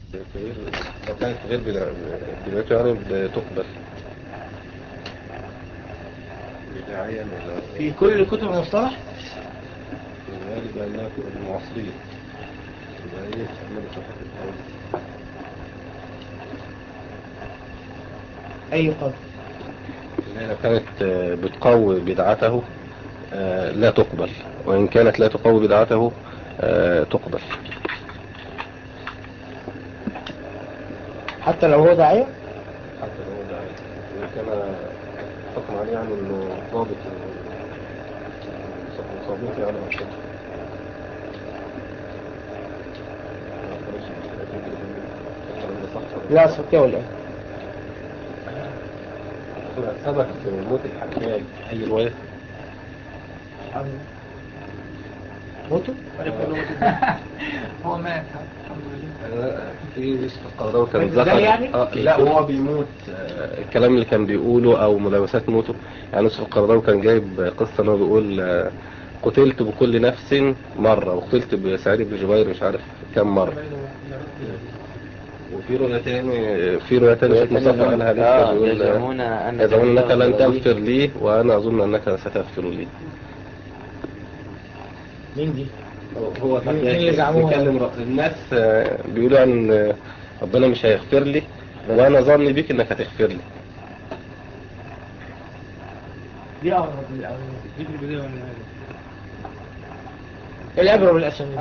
لو كانت غير بدايته يعني بتقبل بداعيا ولا في كل كتب المصطلح الغالب أنها المعاصرين يبقى هي تعمل صفحة الأول أي قول لو كانت بتقوي بدعته آه، لا تقبل وإن كانت لا تقوي بدعته آه، تقبل حتى لو هو داعية حتى لو هو داعية وإن كان حكم عليه يعني إنه ضابط صديقي على مشهد لا صدقية ولا ايه سبق في موت الحجاج أي رواية موته هو مات في يوسف القرضاوي كان مات ازاي ذكر يعني؟ آه لا وهو بيموت آه الكلام اللي كان بيقوله او ملابسات موته يعني يوسف القرضاوي كان جايب قصة انه بيقول آه قتلت بكل نفس مرة وقتلت بسعيد بن جبير مش عارف كم مرة وفي رؤية تاني في رؤية تاني شيخ مصطفى قالها لسه آه بيقول يزعمون أن يزعمون انك لن تغفر لي وانا اظن انك ستغفر لي مين دي هو مين اللي زعموها؟ بيكلم رب- الناس آه، بيقولوا ان آه، ربنا مش هيغفر لي وانا ظني بيك انك هتغفر لي دي أغرب من الأول دي في البداية ولا العبرة بالأسانيد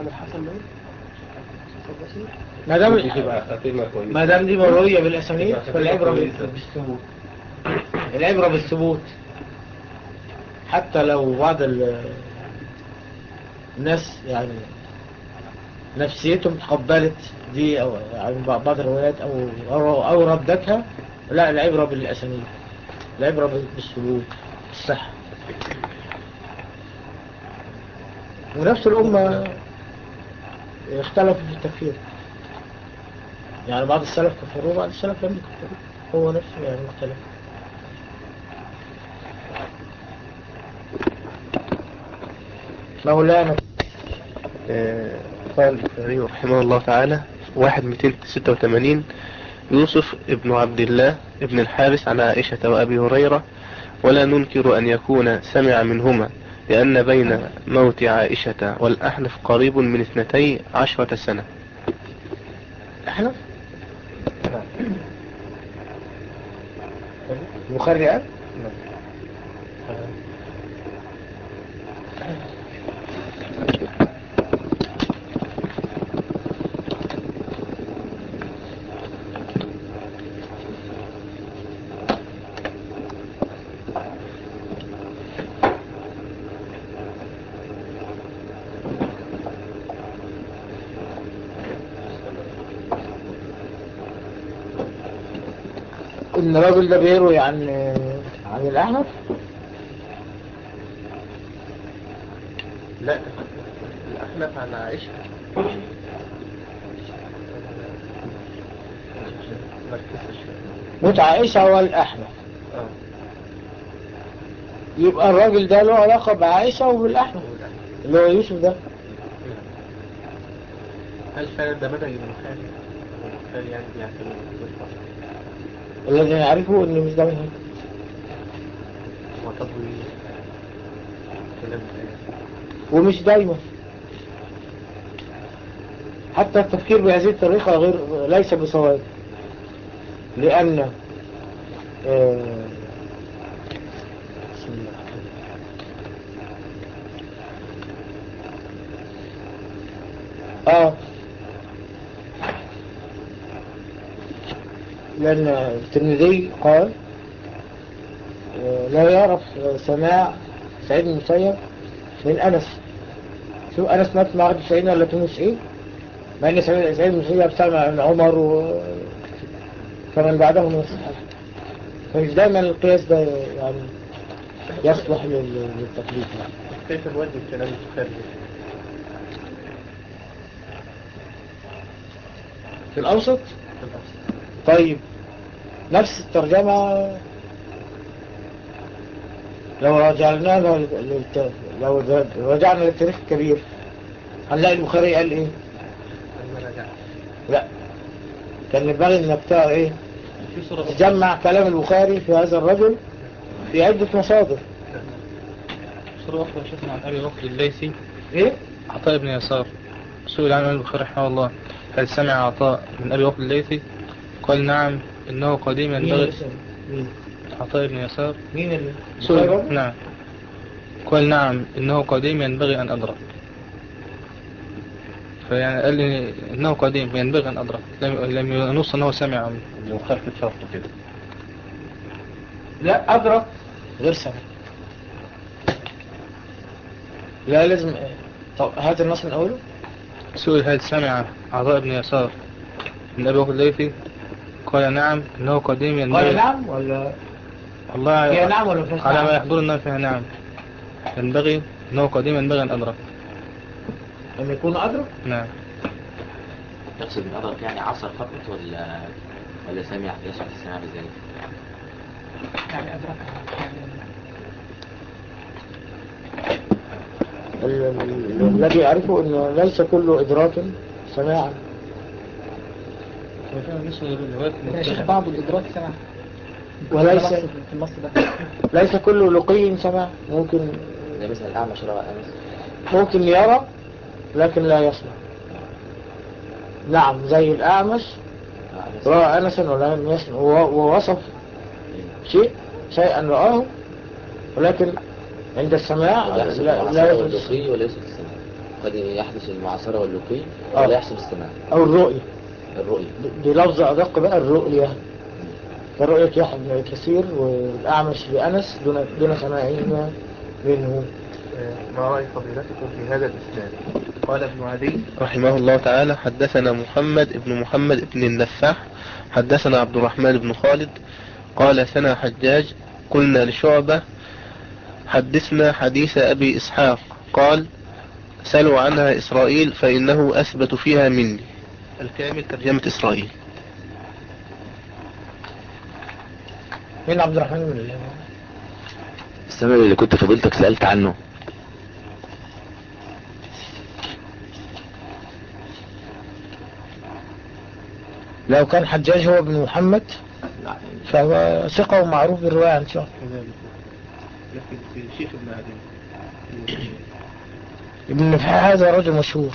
ما دام دي تبقى خاتمة كويسة ما دام دي مروية بالأسانيد يبقى خاتمة فالعبرة كويسة. بالثبوت العبرة بالثبوت حتى لو بعض ال- الناس يعني نفسيتهم تقبلت دي أو يعني بعض الروايات أو أو, أو ردتها لا العبرة بالأسانيد العبرة بالثبوت الصحة ونفس الأمة اختلفوا في التكفير يعني بعض السلف كفروه بعض السلف لم يكفروه هو نفسه يعني مختلف مولانا آه، قال البخاري رحمه الله تعالى واحد ميتين ستة وثمانين يوسف ابن عبد الله ابن الحارث عن عائشة وأبي هريرة ولا ننكر أن يكون سمع منهما لأن بين موت عائشة والأحنف قريب من اثنتي عشرة سنة احنا البخاري قال ان الراجل ده بيروي عن عن الاحنف لا الأحنف عن عائشة موت عائشة والاحنف آه. يبقى الراجل ده له علاقة بعائشة وبالاحنف اللي هو يوسف ده هل فعلا ده منهج البخاري؟ البخاري يعني بيعتمد الذي نعرفه انه مش ده منهج هو طب كلام ومش دايما حتى التفكير بهذه الطريقة غير ليس بصواب لأن آه، بسم الله. اه لأن الترمذي قال آه، لا يعرف سماع سعيد بن المسيب من أنس شو أنس مات مع 91 ولا 92 مع أن سعيد سعيد بن المسيب سمع من عمر و فمن بعده من الصحابة فمش دايما القياس ده يعني يصلح لل- للتقليد يعني. كيف نودي الكلام البخاري في الأوسط في الأصل طيب نفس الترجمة لو رجعنا لها لل- للت- لو رجعنا للتاريخ الكبير هنلاقي البخاري قال ايه أنا رجعت لا كان ينبغي انك تقرا ايه تجمع كلام البخاري في هذا الرجل في عدة مصادر صورة أخرى شفنا عن أبي بكر الليثي ايه عطاء بن يسار سئل عن الإمام البخاري رحمه الله هل سمع عطاء من أبي بكر الليثي قال نعم إنه قديم مين ينبغي اللي سأل؟ مين عطاء بن يسار مين اللي سئل نعم قال نعم إنه قديم ينبغي أن أدرك فيعني قال لي إنه قديم ينبغي أن أدرك لم لم ينص أنه سمع منه مخالفة شرطه كده لا أدرك غير سمع لا لازم طب هات النص من أوله سئل هل سمع عطاء بن يسار من أبي بكر الليثي قال نعم إنه قديم ينبغي قال نعم ولا والله فيها نعم ولا فيها على ما نعم يحضرنا فيها نعم ينبغي إنه قديم ينبغي أن أدرك أن يكون أدرك نعم يقصد من أدرك يعني عصر فقط ولا ولا سمع يشعر السماع بذلك يعني أدرك ال- ال- الذي يعرفه أنه ليس كل إدراك سماعا يا شيخ بعض الإدراك سمع وليس في النص ده ليس كل لقي سماع ممكن زي مثلا الأعمى شرع أمس ممكن يرى لكن لا يسمع نعم زي الأعمش رأى أنسا ولم يسمع و- ووصف شيء شيئا رآه ولكن عند السماع يحصل لا, المعاصرة لا يحدث واللقي ولا يحصل السماع قد يحدث المعاصرة واللقي آه. ولا يحصل السماع أو الرؤية الرؤية دي لفظ أدق بقى الرؤية فرؤية يحيى بن كثير والأعمش لأنس دون دون سماعهما منه ما رأي فضيلتكم في هذا الإسلام قال ابن عدي رحمه الله تعالى حدثنا محمد ابن محمد ابن النفاح حدثنا عبد الرحمن بن خالد قال سنا حجاج قلنا لشعبة حدثنا حديث أبي إسحاق قال سلوا عنها إسرائيل فإنه أثبت فيها مني الكامل ترجمة إسرائيل من عبد الرحمن بن الله السمع اللي كنت فضيلتك سألت عنه لو كان حجاج هو ابن محمد فهو ثقة ومعروف بالرواية عن شعب لكن في شيخ ابن عدي ابن نفاح هذا رجل مشهور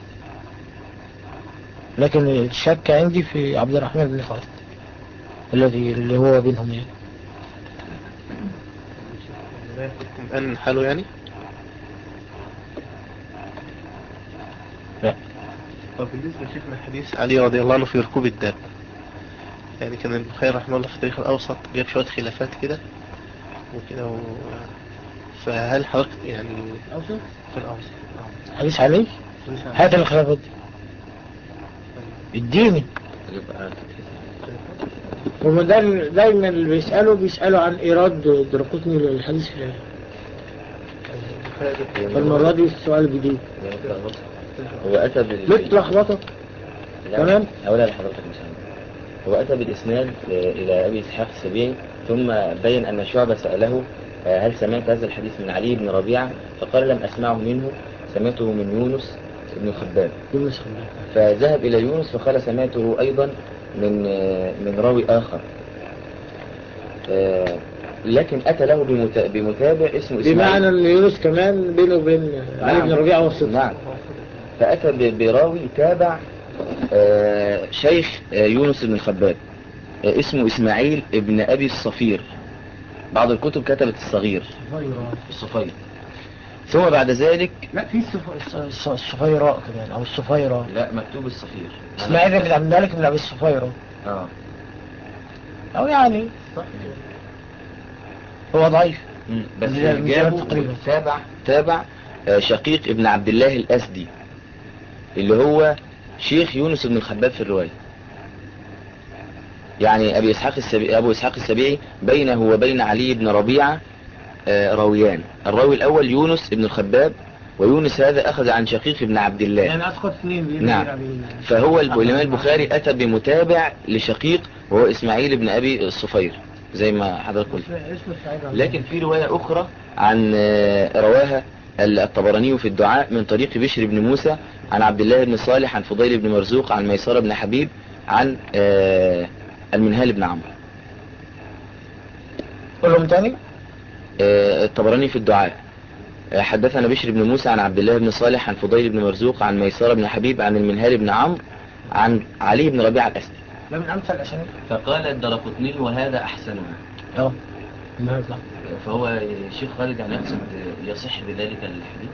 لكن الشك عندي في عبد الرحمن بن خالد الذي اللي هو بينهم يعني لا يفككم أن حاله يعني لا طب بالنسبة لشيخنا حديث علي رضي الله عنه في ركوب الداب يعني كان البخاري رحمه الله في التاريخ الأوسط جاب شوية خلافات كده وكده و... فهل حضرتك يعني في الأوسط آه. حديث علي حديث عن- هات الخلافات اديني يبقى هما دا- دايما اللي بيسألوا بيسألوا عن إيراد درقوتني للحديث في البخاري فالمرة دي السؤال جديد هو أتى بال ليه لخبطة لا، تمام. أولا لحضرتك مثلا هو أتى بالإسناد إلى أبي إسحاق السبيعي ثم بين أن شعبة سأله آه، هل سمعت هذا الحديث من علي بن ربيعة فقال لم أسمعه منه سمعته من يونس بن خباب يونس خلافة. فذهب إلى يونس فقال سمعته أيضا من آه، من راوي آخر آه، لكن أتى له بمتا- بمتابع اسمه إسماعيل بمعنى ان يونس كمان بينه وبين علي بن ربيعة وصدق نعم فأتى ب- براوي تابع آه، شيخ آه، يونس بن الخباب آه، اسمه إسماعيل ابن أبي الصفير بعض الكتب كتبت الصغير الصفير ثم بعد ذلك لا في الصف- الص- الصفيراء كمان او الصفيرة لا مكتوب الصفير اسماعيل بن عبد الملك بن ابي الصفيرة اه او يعني هو ضعيف مم. بس من زمان جابوا تقريبا. تابع تابع آه، شقيق ابن عبد الله الأسدي اللي هو شيخ يونس بن الخباب في الرواية يعني أبي إسحاق السبيعي أبو إسحاق السبيعي بينه وبين علي بن ربيعة آه، راويان الراوي الأول يونس بن الخباب ويونس هذا أخذ عن شقيق ابن عبد الله يعني اسقط اثنين نعم. فهو الب- الإمام البخاري أتى بمتابع لشقيق وهو إسماعيل بن أبي الصفير زي ما حضرتك قلت اسمه سعيد عبد لكن في رواية أخرى عن آه، رواها الطبراني في الدعاء من طريق بشر بن موسى عن عبد الله بن صالح عن فضيل بن مرزوق عن ميسرة بن حبيب عن آه، المنهال بن عمرو كلهم تاني آه، الطبراني في الدعاء آه، حدثنا بشر بن موسى عن عبد الله بن صالح عن فضيل بن مرزوق عن ميسرة بن حبيب عن المنهال بن عمرو عن علي بن ربيعة الأسدي ده من أمثل الأسانيد فقال الدرقطني وهذا أحسنها اه النهارده فهو الشيخ خالد يعني يقصد يصح بذلك الحديث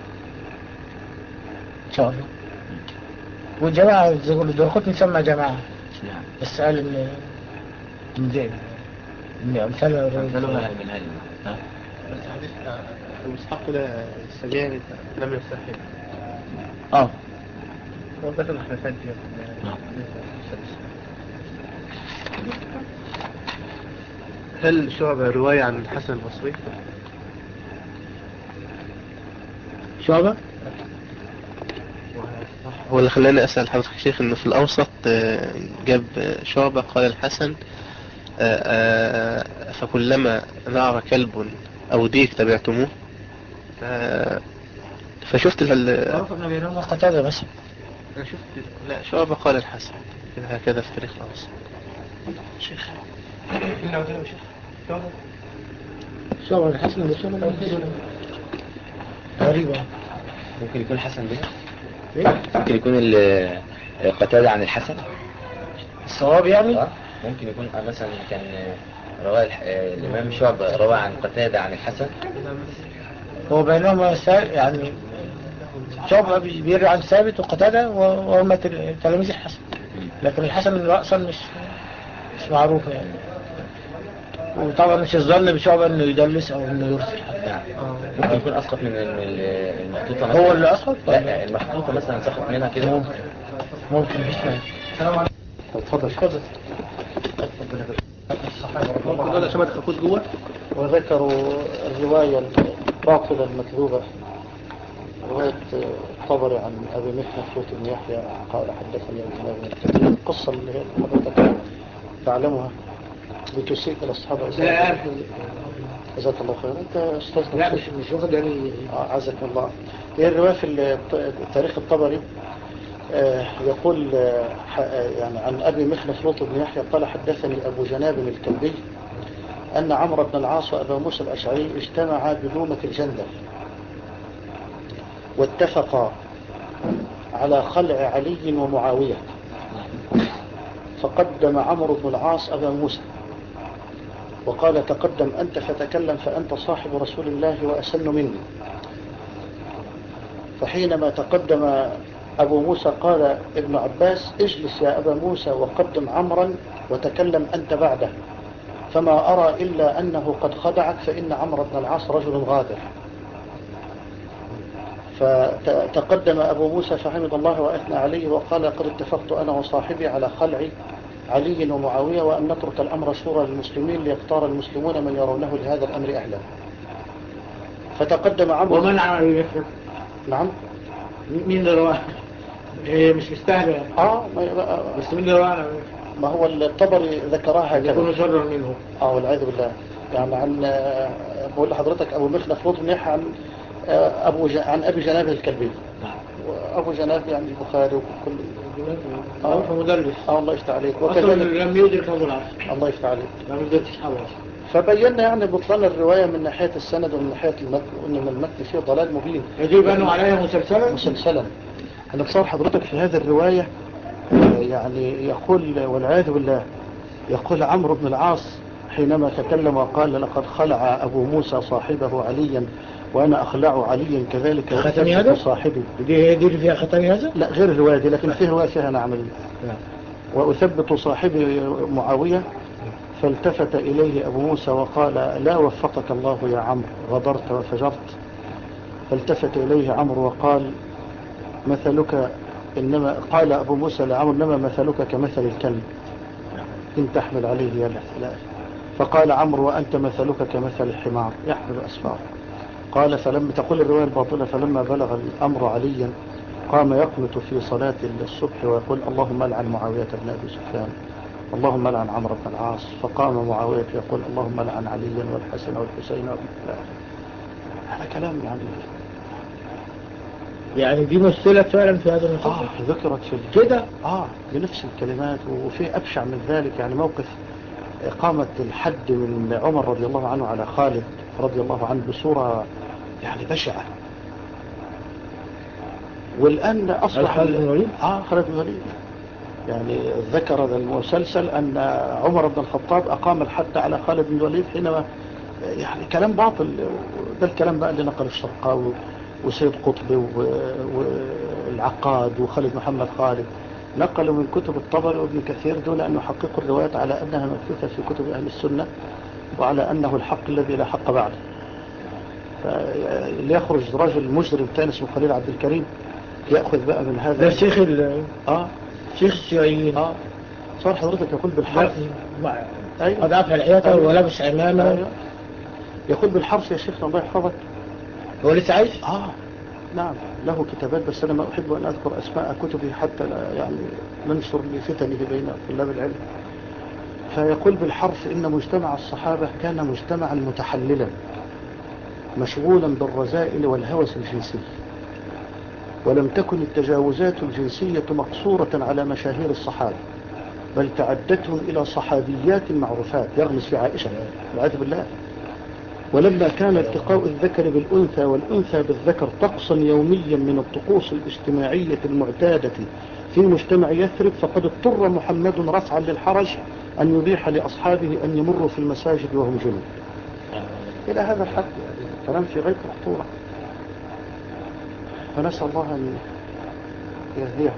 إن شاء الله والجماعة زي ما بيقولوا كنت نسمى جماعة نعم بس قال إن إن دي إن أمثالها أمثالها المنهال ها؟ بس حديث آه، المصحف ده السجاري لم يصح اه هو ذكر الخلافات دي نعم. هل شعبة رواية عن الحسن البصري؟ شعبة هو اللي خلاني أسأل حضرتك الشيخ إنه في الأوسط آه، جاب آه، شعبة قال الحسن آه، آه، فكلما نعر كلب أو ديك تبعتموه ف- فشفت ال معروف إنه بينهم قتادة بس أنا شفت لا شعبة قال الحسن كده هكذا في تاريخ الأوسط شيخ شعبة الحسن ده شعبة غريبة ممكن يكون حسن به إيه؟ ممكن يكون ال- قتادة عن الحسن الصواب يعني اه ممكن يكون آه، مثلا كان رواه الح- آه، الإمام شعبة روى عن قتادة عن الحسن هو بينهما سا... يعني شعبة بي- بيروي عن ثابت وقتادة و- وهم تل- تلاميذ الحسن لكن الحسن رأسا مش مش معروف يعني وطبعا مش الظن بشعبة انه يدلس او انه يرسل حتى نعم ممكن يكون أسقط من ال- المخطوطة مثلا هو اللي أسقط ولا؟ لا المخطوطة مثلا سقط منها كده ممكن ممكن مش فاهم اتفضل اتفضل ممكن دول عشان ما تخافوش جوه وذكروا الرواية الباطلة المكذوبة رواية الطبري عن أبي محنة فوت بن يحيى قال حدثني أبو جناب بن الكبير القصة اللي هي حضرتك تعلمها بتسيء إلى أصحاب لا جزاك الله خير أنت أستاذنا لا مش مش واخد يعني عزك الله هي الرواية في الت- تاريخ الطبري آه، يقول آه، ح- آه، يعني عن أبي مخلف لوط بن يحيى قال حدثني أبو جناب الكلبي أن عمرو بن العاص وأبا موسى الأشعري اجتمعا بدومة الجندل واتفقا على خلع علي ومعاوية فقدم عمرو بن العاص أبا موسى وقال تقدم أنت فتكلم فأنت صاحب رسول الله وأسن مني فحينما تقدم أبو موسى قال ابن عباس اجلس يا أبا موسى وقدم عمرا وتكلم أنت بعده فما أرى إلا أنه قد خدعك فإن عمرو بن العاص رجل غادر فتقدم أبو موسى فحمد الله وأثنى عليه وقال قد اتفقت أنا وصاحبي على خلع علي ومعاوية وأن نترك الأمر شورى للمسلمين ليختار المسلمون من يرونه لهذا الأمر أهلا فتقدم عمرو ومنع يحرم نعم مين اللي رواه؟ إيه مش مستاهل يعني. آه ما, بس مين اللي رواه؟ ما هو الطبري ذكرها يكون هكذا شرا منه اه والعياذ بالله يعني عن آه، بقول لحضرتك ابو مخلف لوط بن يحيى عن آه، ابو ج... عن ابي جناب الكلبي وابو جناب يعني البخاري وكل معروف مدلس اه الله يفتح عليك اصلا وكذلك لم يدرك ابو العاص الله يفتح عليك لم يدرك اصحابه فبينا يعني بطلان الروايه من ناحيه السند ومن ناحيه المتن وان المتن فيه ضلال مبين يجب انه عليها مسلسلا مسلسلا انا بصور حضرتك في هذه الروايه آه، يعني يقول والعياذ بالله يقول عمرو بن العاص حينما تكلم وقال لقد خلع أبو موسى صاحبه عليا وأنا أخلع عليا كذلك ختمي وأثبت هذا؟ صاحبي دي هي دي اللي فيها ختمي هذا؟ لا غير الرواية دي لكن فيه رواية فيها نعم نعم. وأثبت صاحبي معاوية فالتفت إليه أبو موسى وقال لا وفقك الله يا عمرو غدرت وفجرت فالتفت إليه عمرو وقال مثلك إنما قال أبو موسى لعمرو إنما مثلك كمثل الكلب إن تحمل عليه يلهث لا فقال عمرو وأنت مثلك كمثل الحمار يحمل أسفار قال فلما تقول الرواية الباطلة فلما بلغ الأمر عليا قام يقنت في صلاة الصبح ويقول اللهم لعن معاوية بن أبي سفيان اللهم لعن عمرو بن العاص فقام معاوية يقول اللهم لعن عليا والحسن والحسين وابن هذا كلام يعني يعني دي مثلت فعلا في هذا آه المسلسل ذكرت في ال- كده آه بنفس الكلمات وفي أبشع من ذلك يعني موقف إقامة الحد من عمر رضي الله عنه على خالد رضي الله عنه بصورة يعني بشعة والآن أصبح خالد بن الوليد؟ آه خالد بن الوليد يعني ذكر المسلسل أن عمر بن الخطاب أقام الحد على خالد بن الوليد حينما يعني كلام باطل ده الكلام بقى اللي نقل الشرقاوي وسيد قطب و- والعقاد وخالد محمد خالد نقلوا من كتب الطبري وابن كثير دون أن يحققوا الروايات على أنها مبثوثة في كتب أهل السنة وعلى أنه الحق الذي لا حق بعده اللي يخرج رجل مجرم ثاني اسمه خليل عبد الكريم يأخذ بقى من هذا ده شيخ ال- آه شيخ الشيوعيين آه صار حضرتك يقول بالحرف ده- أيوة. قد أفعل عياته ولابس عمامة أيوة. يقول بالحرف يا شيخنا الله يحفظك هو لسه عايش؟ آه نعم له كتابات بس أنا ما أحب أن أذكر أسماء كتبه حتى لا يعني ننشر لفتنه بين طلاب العلم فيقول بالحرف إن مجتمع الصحابة كان مجتمعا متحللا مشغولا بالرذائل والهوس الجنسي ولم تكن التجاوزات الجنسية مقصورة على مشاهير الصحابة بل تعدتهم إلى صحابيات معروفات يغمس في عائشة والعياذ بالله ولما كان التقاء الذكر بالأنثى والأنثى بالذكر طقسا يوميا من الطقوس الاجتماعية المعتادة في مجتمع يثرب فقد اضطر محمد رفعا للحرج أن يبيح لأصحابه أن يمروا في المساجد وهم جنوب إلى هذا الحد يعني كلام في غير خطورة فنسأل الله أن يهديه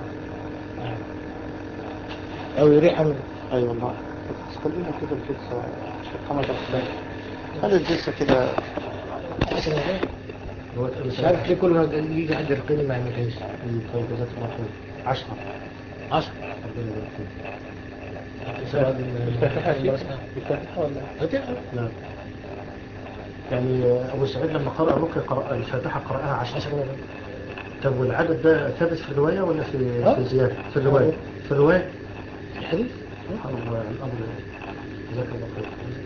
أو يريح منه أي والله بس خلينا كده الجلسة شيخ حمد الحسين خلي الجلسة كده مش عارف ليه كل ما يجي حد يرقيني ما يعملهاش طيب جزاك الله خير عشرة عشرة الفاتحة الفاتحة ولا لا يعني أبو سعيد لما قرأ الرقية قرأ الفاتحة قرأها عشرة طب والعدد ده ثابت في الرواية ولا في آه. في زيادة في الرواية في الرواية الحديث سبحان الله الأمر جزاك الله خير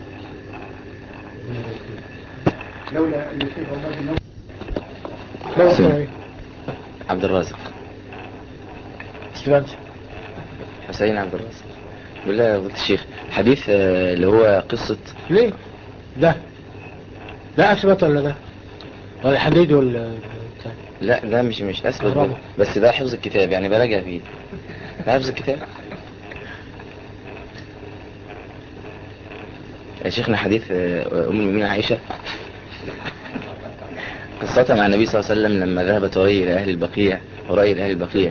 لولا أن يشيء الله بنوم لا سلام. والله عبد الرازق استفاد حسين عبد الرازق بالله يا فضيلة الشيخ حديث آه، اللي هو قصة ليه؟ ده لا أثبت ولا ده؟ ولا الحديد ولا بتاع؟ لا ده مش مش اثبت برافو. بس ده حفظ الكتاب يعني براجع فيه ده حفظ الكتاب يا شيخنا حديث آه، ام المؤمنين عائشة قصتها مع النبي صلى الله عليه وسلم لما ذهب تري الى اهل البقيع ورأي الى اهل البقيع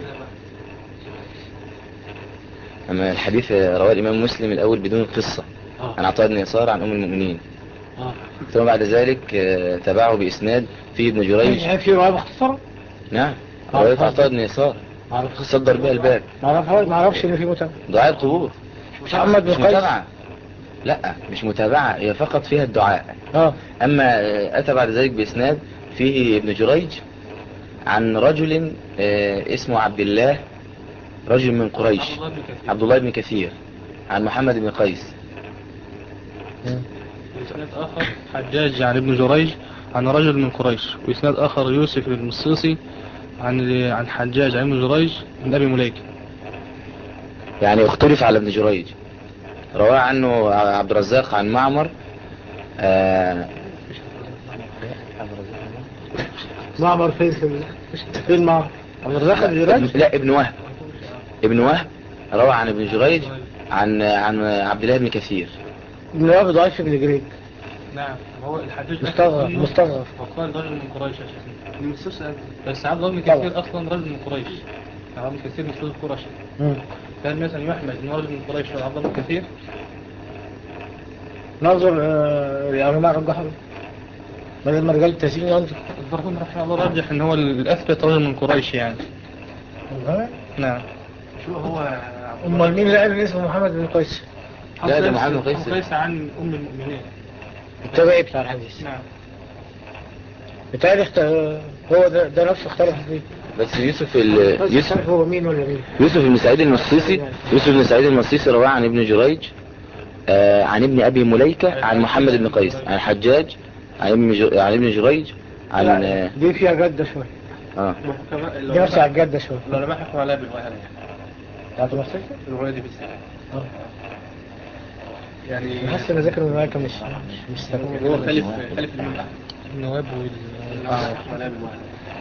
اما الحديث آه، رواه الامام مسلم الاول بدون القصة آه. عن عطاء بن يسار عن ام المؤمنين اه ثم بعد ذلك آه، تبعه باسناد فيه ابن جريج يعني في رواية مختصرة؟ نعم آه، رواية اتفضل. عطاء بن يسار معرفش صدر بها الباب معرفش معرفش إن في متابعة دعاء القبور محمد بن مش قيس متابعة لا مش متابعة هي فقط فيها الدعاء اه أما آه، أتى بعد ذلك بإسناد فيه ابن جريج عن رجل آه، اسمه عبد الله رجل من قريش عبد الله بن كثير عن محمد بن قيس وإسناد آخر حجاج عن ابن جريج عن رجل من قريش وإسناد آخر يوسف المصيصي عن عن حجاج عن ابن جريج من أبي مليكة يعني اختلف على ابن جريج رواه عنه عبد الرزاق عن معمر آه، معمر فين في فين معمر؟ عبد الرزاق بن جريج؟ لا ابن وهب ابن وهب روى عن ابن جريج عن عن عبد الله بن كثير ابن وهب ضعيف ابن جريج نعم هو الحجاج مستغرب مستغرب وقال رجل من قريش يا شيخنا بس عبد الله بن طبعا. كثير أصلا رجل من قريش عبد الله بن كثير مش رجل قرشي مم. كان مثلا يحمد إنه رجل من قريش ولا عبد الله بن كثير ننظر آه، يعني ما رجحه بدل ما رجال التسجيل ينظر الفرقون رحمه الله رجح إن هو الأثبت رجل من قريش يعني نعم شو هو امال مين اللي قال ان اسمه محمد بن قيس لا، ده محمد بن قيس. قيس عن أم المؤمنين التابعي بتاع الحديث نعم بالتالي اخت... هو ده, ده نفسه اختلف فيه بس يوسف ال... بس يوسف يوسف هو مين ولا مين يوسف بن سعيد المصيصي يوسف بن سعيد المصيصي رواه عن ابن جريج آه عن ابن ابي مليكة عن محمد بن قيس عن حجاج عن ابن ج... عن ابن جريج عن لا، آه دي فيها جدة شوية اه دي نفس على الجد شوية العلماء حكموا عليها بالوهن تعرف نفسك؟ الرواية دي بالذات اه يعني بحس ان ذاكر الملايكة مش مش مش سهل. هو خالف خالف المنع النواب والعلماء حكموا عليها بالوهن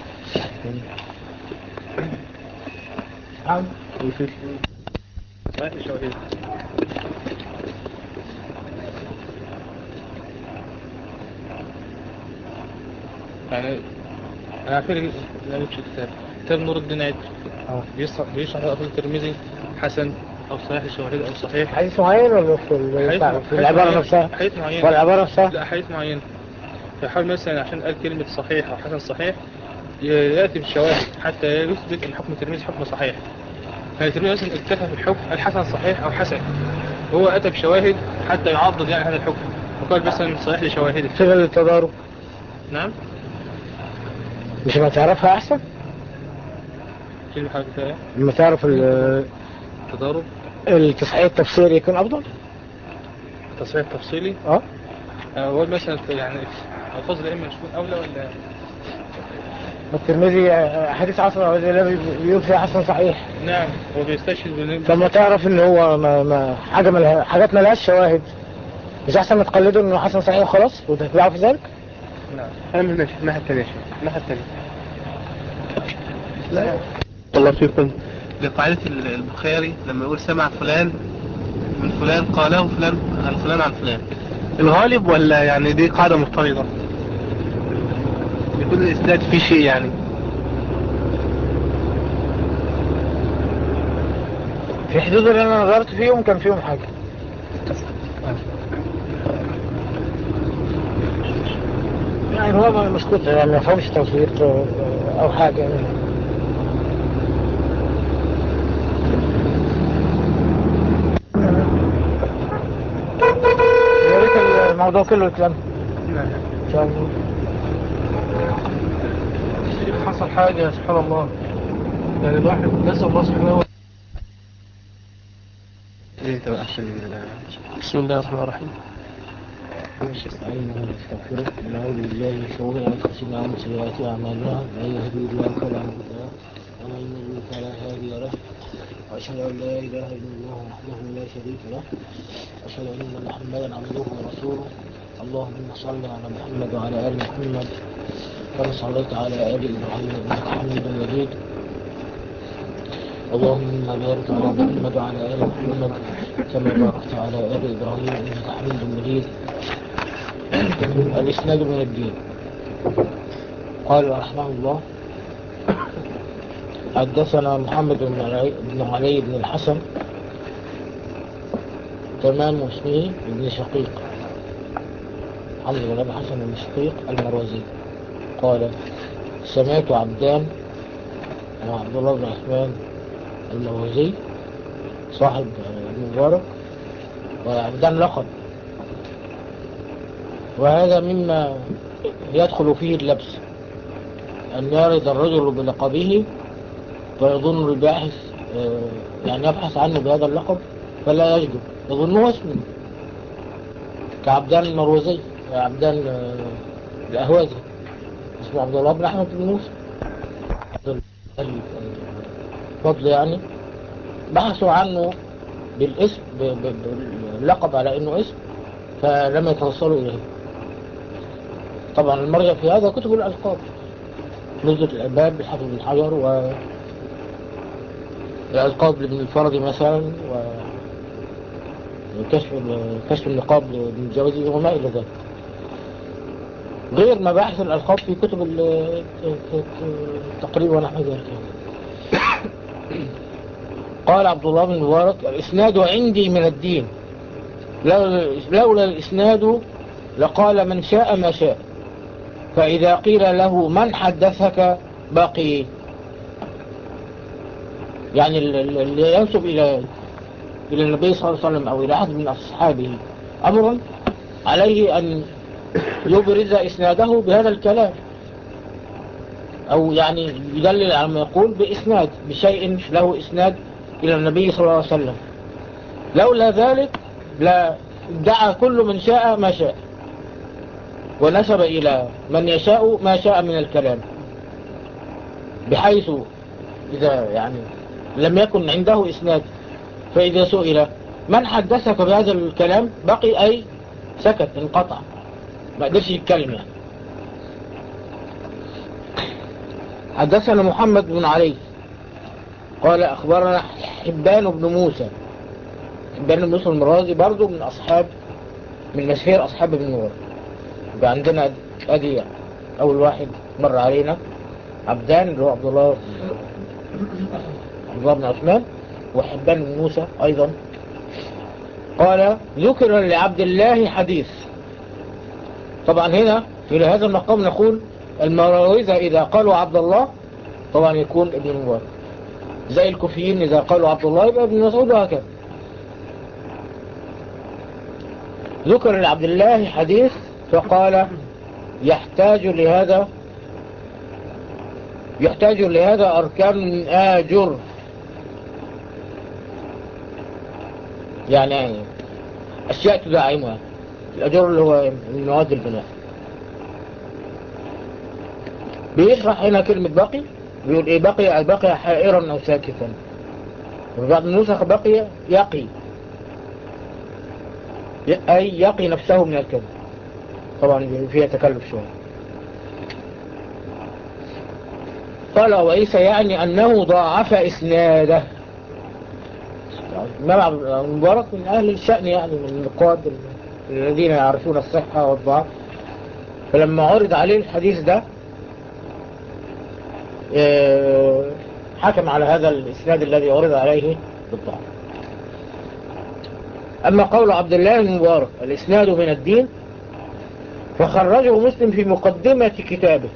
نعم صحيح الشواهد يعني انا عارفين لا يوجد كتاب كتاب نور الدين عيد اه بيشرح بيشرح أبو الترمذي حسن او صحيح الشواهد او صحيح حديث معين ولا في ال- حديث بتاع- مع- في حديث العبارة معين- نفسها حديث معين والعبارة نفسها لا حديث معين فيحاول مثلا عشان قال كلمة صحيح أو حسن صحيح ي- يأتي بالشواهد حتى يثبت أن حكم الترمذي حكم صحيح فالترمذي مثلا اكتفى في الحكم الحسن صحيح أو حسن هو أتى بشواهد حتى يعضد يعني هذا الحكم وقال مثلا صحيح لشواهده صيغة التضارب نعم مش ما تعرفها أحسن كلمة حاجة ثانية لما تعرف ال- تضارب التصحيح التفسيري يكون أفضل تصحيح تفصيلي اه هو مثلا في- يعني ألفاظ الأئمة مش تكون أولى ولا الترمذي آه، حديث عصر الذي بيقول فيها حسن صحيح نعم هو بيستشهد بال- فما تعرف ان هو ما ما حاجة ملها حاجات ملهاش شواهد مش احسن ما تقلده انه حسن صحيح وخلاص وتتبعه في ذلك نعم أنا من الناحية الناحية الثانية يا شيخ الناحية الثانية لا الله فيكم لقاعدة البخاري لما يقول سمع فلان من فلان قاله فلان عن فلان عن فلان الغالب ولا يعني دي قاعدة مفترضة يكون الإسناد فيه شيء يعني في حدود اللي انا نظرت فيهم كان فيهم حاجة يعني هو ما- مسكوت يعني ما فهمش توفيق آه، او حاجة يعني. يا ريت الموضوع كله يتلم ان شاء الله حصل حاجة سبحان الله يعني الواحد نسأل الله سبحانه وتعالى بسم الله الرحمن الرحيم نستعينه ونستغفره ونعوذ بالله من شرور انفسنا ومن سيئات اعمالنا من يهدي الله فلا مضل له ومن يضلل فلا هادي له واشهد ان لا اله الا الله وحده لا شريك له واشهد ان محمدا عبده ورسوله اللهم صل على محمد وعلى ال محمد كما صليت على ال ابراهيم انك حميد مجيد اللهم بارك على محمد وعلى ال محمد كما باركت على ال ابراهيم انك حميد مجيد الإسناد من الدين قال رحمه الله حدثنا محمد بن علي بن, علي بن الحسن تمام اسمه ابن شقيق حمد بن أبي حسن بن شقيق المروزي قال سمعت عبدان وعبد الله بن عثمان المروزي صاحب ابن مبارك وعبدان لقب وهذا مما يدخل فيه اللبس أن يرد الرجل بلقبه فيظن الباحث آه، يعني يبحث عنه بهذا اللقب فلا يجده يظنه اسمه كعبدان المروزي عبدان آه، الأهوازي اسمه عبد الله بن أحمد بن موسى فضل يعني بحثوا عنه بالاسم ب- ب- باللقب على انه اسم فلم يتوصلوا اليه طبعا المرجع في هذا كتب الألقاب نزلة الألباب بحفظ بن حجر و الألقاب لابن الفرد مثلا و وكشف ال- كشف النقاب لابن الجوزي وما إلى ذلك غير مباحث الألقاب في كتب ال- التقريب ونحو ذلك قال عبد الله بن مبارك الإسناد عندي من الدين لولا لولا الإسناد لقال من شاء ما شاء فإذا قيل له من حدثك بقي يعني ال- ال- اللي ينسب إلى إلى النبي صلى الله عليه وسلم أو إلى أحد من أصحابه أمرا عليه أن يبرز إسناده بهذا الكلام أو يعني يدلل على ما يقول بإسناد بشيء له إسناد إلى النبي صلى الله عليه وسلم لولا ذلك لا ادعى كل من شاء ما شاء ونسب إلى من يشاء ما شاء من الكلام بحيث إذا يعني لم يكن عنده إسناد فإذا سئل من حدثك بهذا الكلام بقي أي سكت انقطع ما قدرش يتكلم يعني حدثنا محمد بن علي قال أخبرنا حبان بن موسى حبان بن موسى المرازي برضو من أصحاب من مشهير أصحاب ابن نور يبقى عندنا أدي أول واحد مر علينا عبدان اللي هو عبد الله عبد الله بن عثمان وحبان بن موسى أيضا قال ذكر لعبد الله حديث طبعا هنا في هذا المقام نقول المراوزة إذا قالوا عبد الله طبعا يكون ابن مبارك زي الكوفيين إذا قالوا عبد الله يبقى ابن مسعود وهكذا ذكر لعبد الله حديث فقال يحتاج لهذا يحتاج لهذا أركان آجر يعني أشياء تدعمها الأجر اللي هو من مواد البناء بيشرح هنا كلمة بقي بيقول إيه بقي بقي حائرا أو ساكتا وفي بعض النسخ بقي يقي أي يقي نفسه من الكذب طبعا فيها تكلف شوية قال وإيس يعني أنه ضاعف إسناده الإمام عبد المبارك من أهل الشأن يعني من النقاد الذين يعرفون الصحة والضعف فلما عرض عليه الحديث ده حكم على هذا الإسناد الذي عرض عليه بالضعف أما قول عبد الله المبارك الإسناد من الدين فخرجه مسلم في مقدمة كتابه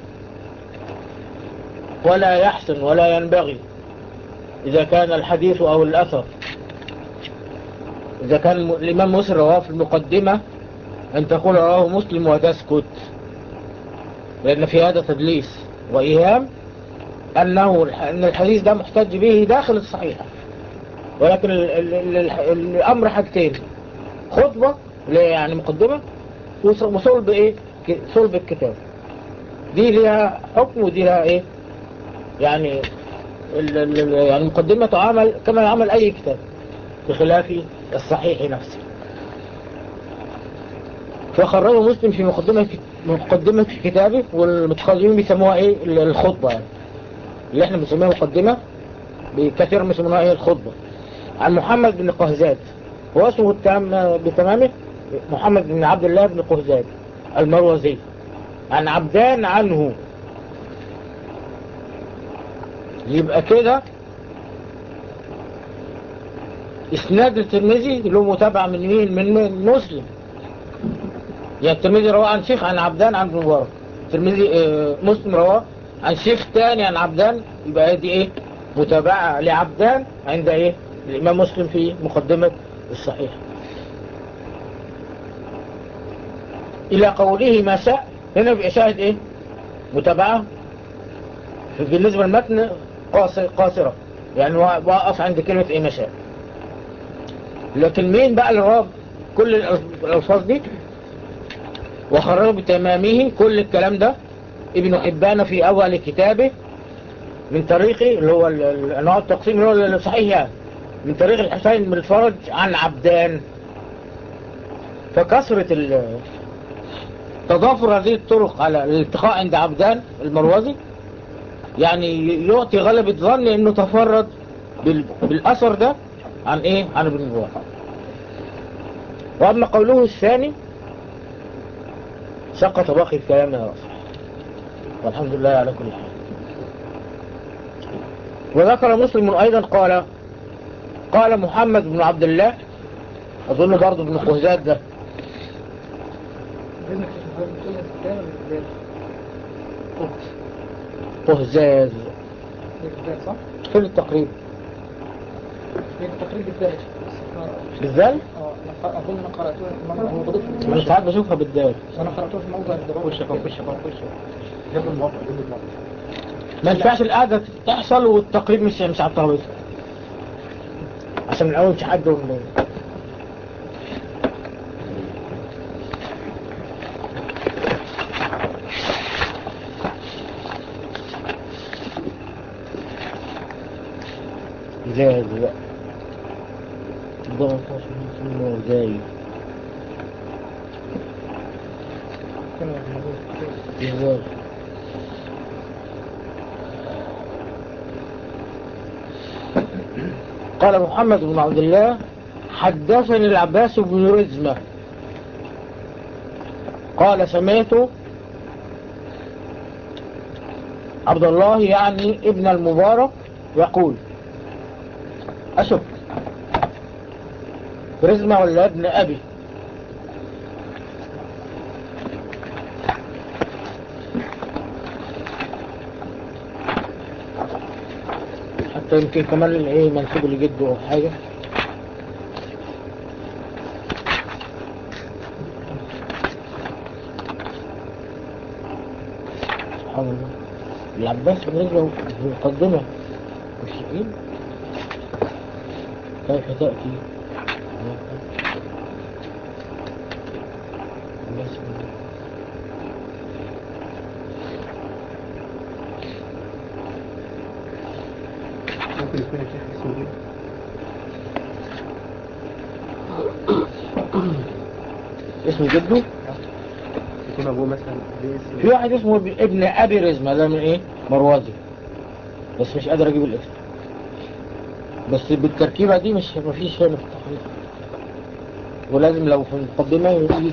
ولا يحسن ولا ينبغي إذا كان الحديث أو الأثر إذا كان الإمام مسلم رواه في المقدمة أن تقول رواه مسلم وتسكت لأن في هذا تدليس وإيهام أنه أن الحديث ده محتج به داخل الصحيحة ولكن ال ال ال الأمر حاجتين خطبة يعني مقدمة وصلب إيه صلب الكتاب دي لها حكم ودي لها إيه يعني ال ال يعني مقدمة تعامل كما يعمل أي كتاب بخلاف الصحيح نفسه فخرجه مسلم في مقدمة مقدمة كتابه والمتخرجين بيسموها ايه الخطبة يعني اللي احنا بنسميها مقدمة بكثير بيسموها ايه الخطبة عن محمد بن قهزاد هو اسمه التام بتمامه محمد بن عبد الله بن قهزاد المروزي عن عبدان عنه يبقى كده اسناد الترمذي له متابعة من مين من مسلم يعني الترمذي رواه عن شيخ عن عبدان عن مبارك الترمذي اه مسلم رواه عن شيخ تاني عن عبدان يبقى دي ايه متابعة لعبدان عند ايه الامام مسلم في مقدمة الصحيح الى قوله ما شاء هنا بيبقى شاهد ايه متابعة بالنسبة للمتن قاصرة يعني وقف عند كلمة ايه ما شاء لكن مين بقى اللي رواه كل الألفاظ دي وخرجوا بتمامه كل الكلام ده ابن حبان في أول كتابه من طريقه اللي هو أنواع التقسيم اللي هو الصحيح يعني من طريق الحسين بن الفرج عن عبدان فكثرة تضافر هذه الطرق على الالتقاء عند عبدان المروزي يعني يعطي غلبة ظن انه تفرد بالأثر ده عن ايه عن ابن مبارك واما قوله الثاني سقط باقي الكلام يا رفع والحمد لله على كل حال وذكر مسلم ايضا قال قال محمد بن عبد الله اظن برضه ابن قهزاد ده قهزاز صح؟ فين التقريب التقريب بالذات بالذال اه اظن انا قراتوها في موضوع هو بضيف انا ساعات بشوفها بالدال انا قراتوها في موضوع الدراسه خش خش خش جاب الموقع جاب الموقع ما ينفعش القعدة تحصل والتقريب مش مش على الترابيزه عشان من الاول مش حد ومن زاهد لا ضغط اسمه زايد زايد قال محمد بن عبد الله حدثني العباس بن رزمة قال سمعت عبد الله يعني ابن المبارك يقول أشك رزمة ولا ابن أبي حتى يمكن كمان ايه منسوب لجده او حاجة سبحان الله العباس بن رجل في المقدمة مش ايه كيف تأتي الناس بن- ممكن يكون الشيخ اسمه ايه؟ اسم جده يكون ابوه مثلا ليه اسم في واحد اسمه اب- ابن ابي رزمة ده من ايه مروزي بس مش قادر اجيب الاسم بس بالتركيبة دي مش مفيش هنا في التحريف ولازم لو في المقدمة يجي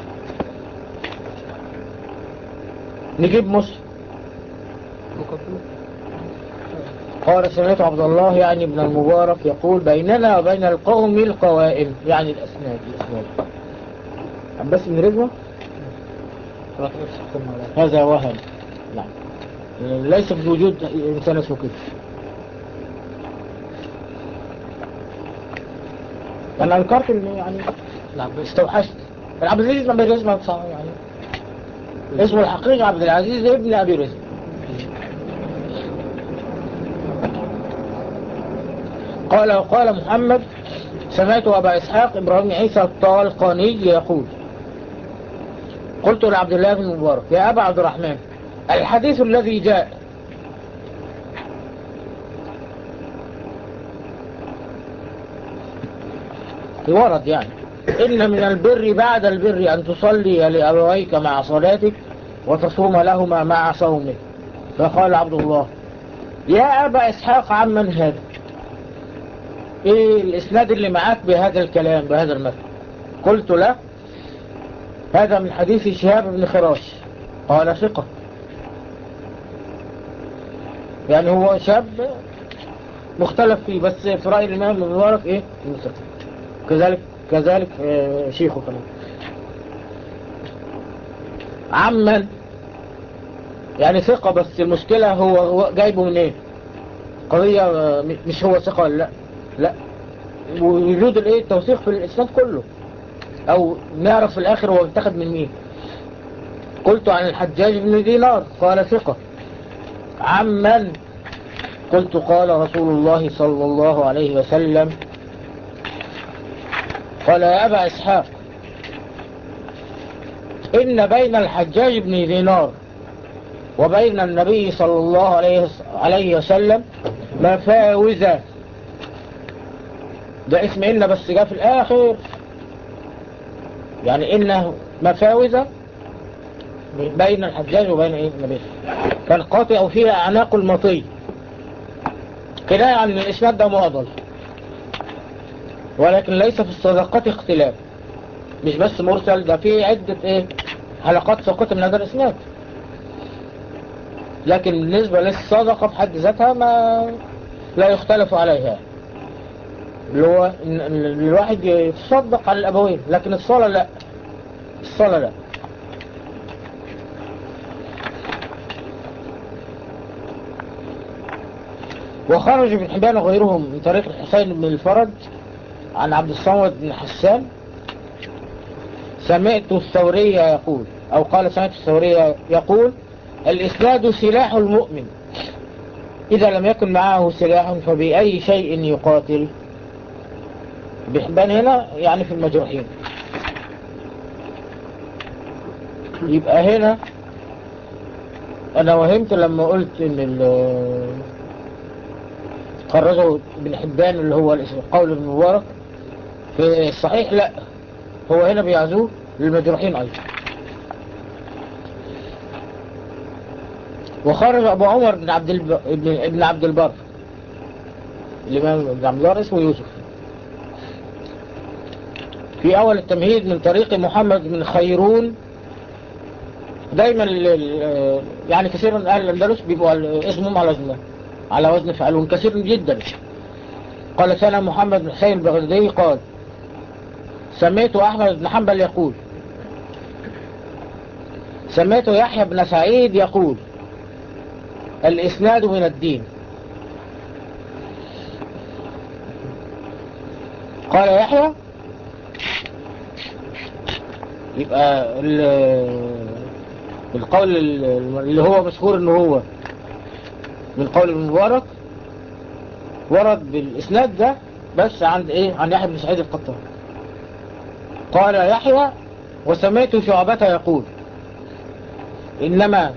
نجيب مسلم مقدمة قال سمعت عبد الله يعني ابن المبارك يقول بيننا وبين القوم القوائم يعني الاسناد الاسناد عباس بن رزمة راح نفس الكلمة على هذا وهم نعم ليس في وجود إنسان اسمه كده أنا أنكرت إن يعني نعم استوحشت عبد العزيز بن أبي رزمة صح يعني اسمه الحقيقي عبد العزيز ابن أبي رزمة قال وقال محمد سمعت أبا إسحاق إبراهيم عيسى الطالقاني يقول قلت لعبد الله بن المبارك يا أبا عبد الرحمن الحديث الذي جاء ورد يعني إن من البر بعد البر أن تصلي لأبويك مع صلاتك وتصوم لهما مع صومك فقال عبد الله يا أبا إسحاق عمن هذا إيه الإسناد اللي معاك بهذا الكلام بهذا المثل قلت له هذا من حديث شهاب بن خراش قال ثقة يعني هو شاب مختلف فيه بس في رأي الإمام المبارك إيه إنه ثقة كذلك كذلك آه، شيخه كمان عمن يعني ثقة بس المشكلة هو, هو جايبه من ايه قضية آه، م- مش هو ثقة ولا لا لا وجود الايه التوثيق في الاسناد كله او نعرف في الاخر هو اتخذ من مين قلت عن الحجاج بن دينار قال ثقة عمن قلت قال رسول الله صلى الله عليه وسلم قال يا أبا إسحاق إن بين الحجاج بن دينار وبين النبي صلى الله عليه عليه وسلم مفاوزة ده اسم إن بس جاء في الآخر يعني إنه مفاوزة بين الحجاج وبين إيه النبي فالقاطع فيها أعناق المطي كده عن الإسناد ده معضل ولكن ليس في الصدقات اختلاف مش بس مرسل ده في عدة ايه حلقات سقط من هذا الاسناد لكن بالنسبة للصدقة في حد ذاتها ما لا يختلف عليها اللي هو إن- إن الواحد يتصدق على الابوين لكن الصلاة لا الصلاة لا وخرج ابن حبان وغيرهم من طريق الحسين بن الفرج عن عبد الصمد بن حسان سمعت الثورية يقول أو قال سمعت الثورية يقول الإسناد سلاح المؤمن إذا لم يكن معه سلاح فبأي شيء يقاتل بحبان هنا يعني في المجروحين يبقى هنا أنا وهمت لما قلت إن ال- خرجه ابن حبان اللي هو الاسم- قول ابن مبارك في الصحيح لا هو هنا بيعزوه للمجروحين أيضا وخرج أبو عمر بن عبد الب... ابن... ابن عبد البر الإمام ابن عبد البر اسمه يوسف في أول التمهيد من طريق محمد بن خيرون دايما ال- ال- يعني كثيرا من أهل الأندلس بيبقوا على- اسمهم على وزن على وزن فعلون كثير جدا قال سنة محمد بن حسين البغدادي قال سميت أحمد بن حنبل يقول سميت يحيى بن سعيد يقول الإسناد من الدين قال يحيى يبقى ال- القول ال- اللي هو مشهور انه هو من قول ابن مبارك ورد بالإسناد ده بس عند ايه عن يحيى بن سعيد القطان قال يحيى وسمعت شعبة يقول إنما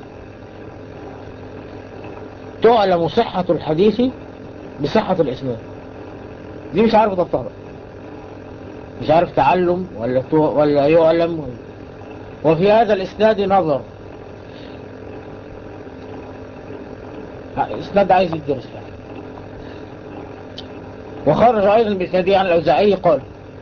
تعلم صحة الحديث بصحة الإسناد دي مش عارف تطبق مش عارف تعلم ولا تو- ولا يعلم ولا وفي هذا الإسناد نظر ها، الإسناد عايز يدرس يعني وخرج أيضا بإسناده عن الأوزاعي قال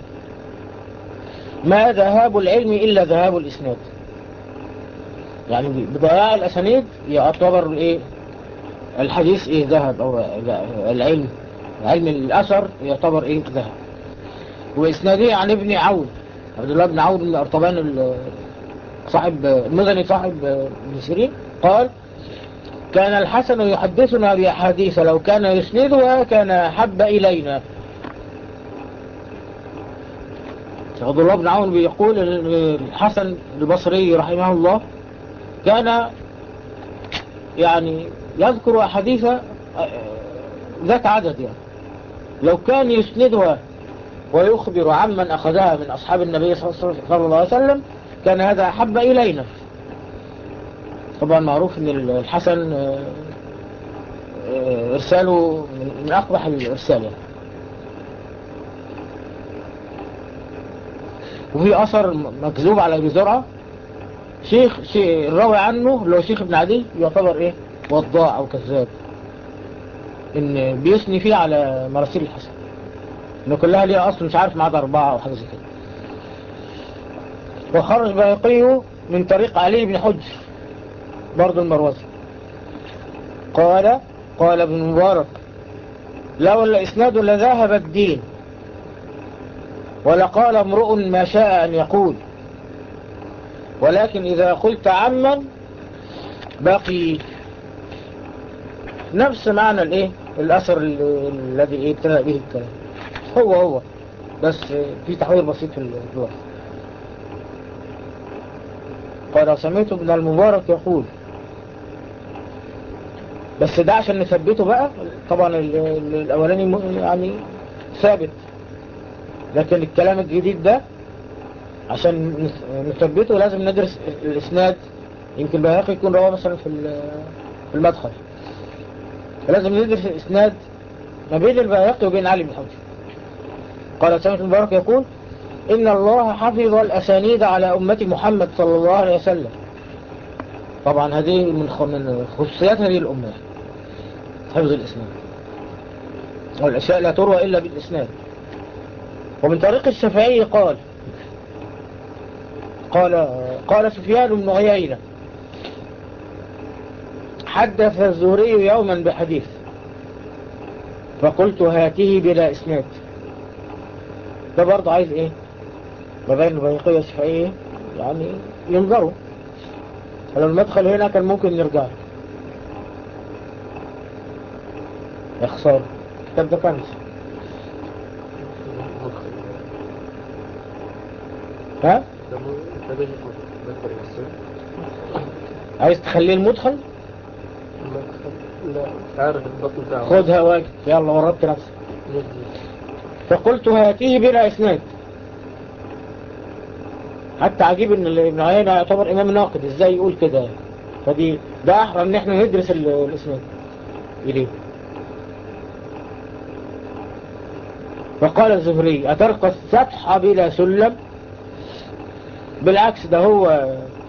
ما ذهاب العلم إلا ذهاب الإسناد يعني بضياع الأسانيد يعتبر إيه الحديث إيه ذهب أو العلم علم الأثر يعتبر إيه ذهب وإسناده عن ابن عون عبد الله بن عون بن أرطبان ال- صاحب المدني صاحب ابن سيرين قال كان الحسن يحدثنا بأحاديث لو كان يسندها كان أحب إلينا عبد الله بن عون بيقول إن الحسن البصري رحمه الله كان يعني يذكر أحاديث ذات عدد يعني لو كان يسندها ويخبر عمن أخذها من أصحاب النبي صلى الله عليه وسلم كان هذا أحب إلينا طبعا معروف ان الحسن آه، آه، ارساله من من اقبح الارسال يعني. وفي اثر م- مكذوب على ابي زرعه شيخ شيء الراوي عنه اللي هو شيخ ابن عدي يعتبر ايه وضاع او كذاب ان بيثني فيه على مراسيل الحسن ان كلها ليها اصل مش عارف ما عدا اربعه او حاجه زي كده وخرج بيقيه من طريق علي بن حجر برضو المروزي قال قال ابن مبارك لولا إسناد لذهب الدين ولقال امرؤ ما شاء أن يقول ولكن إذا قلت عمن بقي نفس معنى الايه الأثر ال- الذي ايه ابتدأ به الكلام هو هو بس في تحوير بسيط في اللفظ قال سمعت ابن المبارك يقول بس ده عشان نثبته بقى طبعا ال- ال- الاولاني م- يعني ثابت لكن الكلام الجديد ده عشان نث- نثبته لازم ندرس الاسناد يمكن بياقي يكون رواه مثلا في ال- في المدخل لازم ندرس الاسناد ما بين البياقي وبين علي بن حجر قال سمعت المبارك يقول إن الله حفظ الأسانيد على أمة محمد صلى الله عليه وسلم طبعا هذه من خ- من خصوصيات هذه الأمة حفظ الإسناد والأشياء لا تروى إلا بالإسناد ومن طريق الشافعي قال قال قال سفيان بن عيينة حدث الزهري يوما بحديث فقلت هاته بلا إسناد ده برضه عايز ايه ما بين البيقية والشافعية يعني ينظروا فلو المدخل هنا كان ممكن نرجع يا خسارة الكتاب ده كنز ها عايز تخليه المدخل لا عارف البطن بتاعه خدها واجب يلا ورطت نفسك فقلت هاته بلا اسناد حتى عجيب ان ابن عيينة يعتبر امام ناقد ازاي يقول كده فدي ده احرى ان احنا ندرس ال- الاسناد اليه فقال الزهري أترقى السطح بلا سلم بالعكس ده هو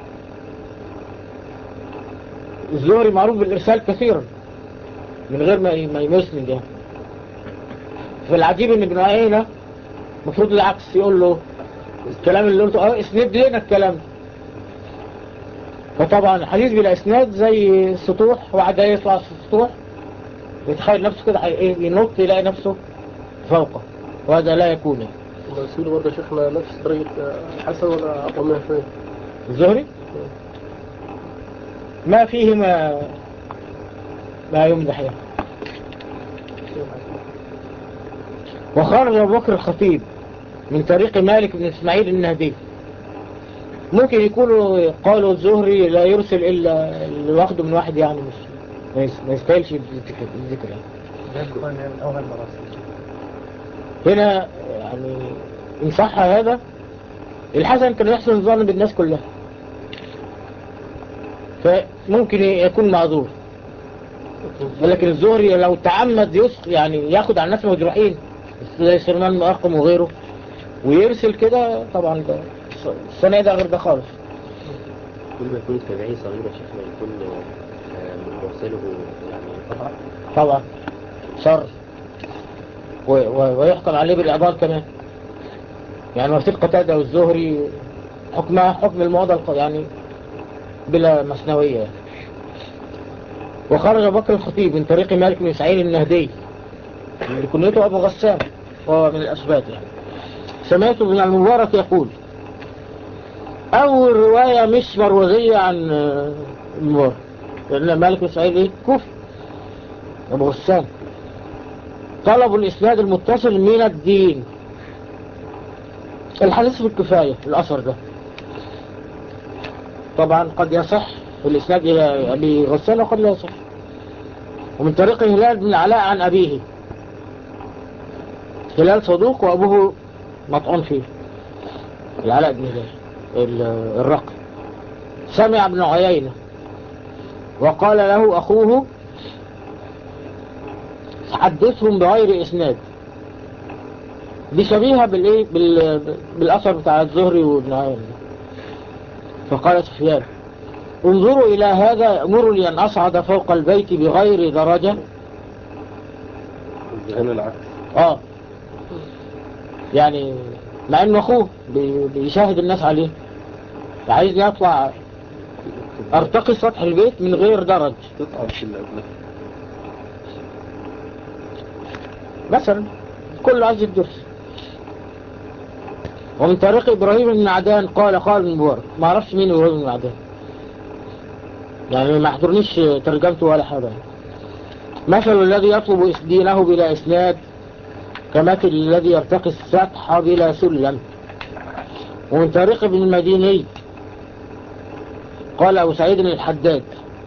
الزهري معروف بالإرسال كثيرا من غير ما ما يمسند يعني فالعجيب ان ابن عيينة المفروض العكس يقول له الكلام اللي قلته اه اسند لنا الكلام ده فطبعا الحديث بلا اسناد زي السطوح واحد جاي يطلع في السطوح يتخيل نفسه كده حي- ايه ينط يلاقي نفسه فوقه وهذا لا يكون يعني. مرسول برضه شيخنا نفس طريقة حسن ولا أقوى منها شوية الزهري ما فيه ما ما يمدح يعني وخرج أبو بكر الخطيب من طريق مالك بن إسماعيل النهدي ممكن يكونوا قالوا الزهري لا يرسل إلا اللي واخده من واحد يعني مش ما يس- ما يستاهلش الذكر الذكر يعني. ده يكون من أول مراسل هنا يعني إن صح هذا الحسن كان يحسن الظن بالناس كلها فممكن يكون معذور ولكن الزهري لو تعمد يس يعني ياخد على الناس مجروحين زي سلمان بن أرقم وغيره ويرسل كده طبعا ده السنة ده غير ده خالص كل ما يكون التابعي صغير يا شيخنا يكون آه، مرسله يعني قطع طبعا شر و و ويحكم عليه بالإعضال كمان يعني وثيق قتادة والزهري حكمها حكم الموضع يعني بلا مسنوية يعني. وخرج بكر الخطيب من طريق مالك بن سعيد النهدي اللي كنيته أبو غسان وهو من الأسبات يعني سمعت ابن المبارك يقول أول رواية مش مروزية عن آه، المبارك لأن مالك بن سعيد إيه كفر أبو غسان طلبوا الإسناد المتصل من الدين الحديث بالكفاية الأثر ده طبعا قد يصح الإسناد إلى أبي غسان وقد لا يصح ومن طريق هلال بن علاء عن أبيه هلال صدوق وأبوه مطعون فيه العلاء بن هلال ال- الرقي سمع ابن عيينة وقال له أخوه حدثهم بغير إسناد دي شبيهة بالإيه بال... بالأثر بتاع الزهري وابن عيينة فقال سفيان انظروا إلى هذا يأمرني أن أصعد فوق البيت بغير درجة هنا العكس اه يعني مع انه اخوه بي- بيشاهد الناس عليه عايزني اطلع ارتقي سطح البيت من غير درج تطعن في اللي قبلها مثلا كله عايز الدرس ومن طريق ابراهيم بن عدان قال قال من مبارك ما اعرفش مين ابراهيم بن عدان يعني ما حضرنيش ترجمته ولا حاجه مثل الذي يطلب دينه بلا اسناد كمثل الذي يرتقي السطح بلا سلم ومن طريق ابن المديني قال ابو سعيد الحداد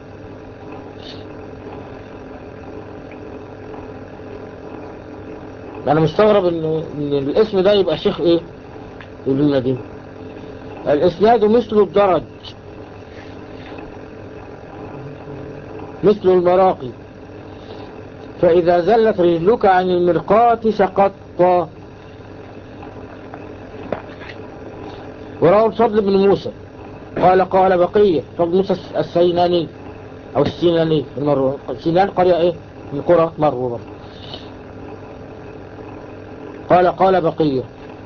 انا مستغرب ان, إن الاسم ده يبقى شيخ ايه ابن المديني الاسناد مثل الدرج مثل المراقي فإذا زلت رجلك عن المرقاة سقطت وروى الفضل بن موسى قال قال بقية فضل موسى السيناني أو السيناني المروة السينان قرية إيه من قرى مروة برضه. قال قال بقية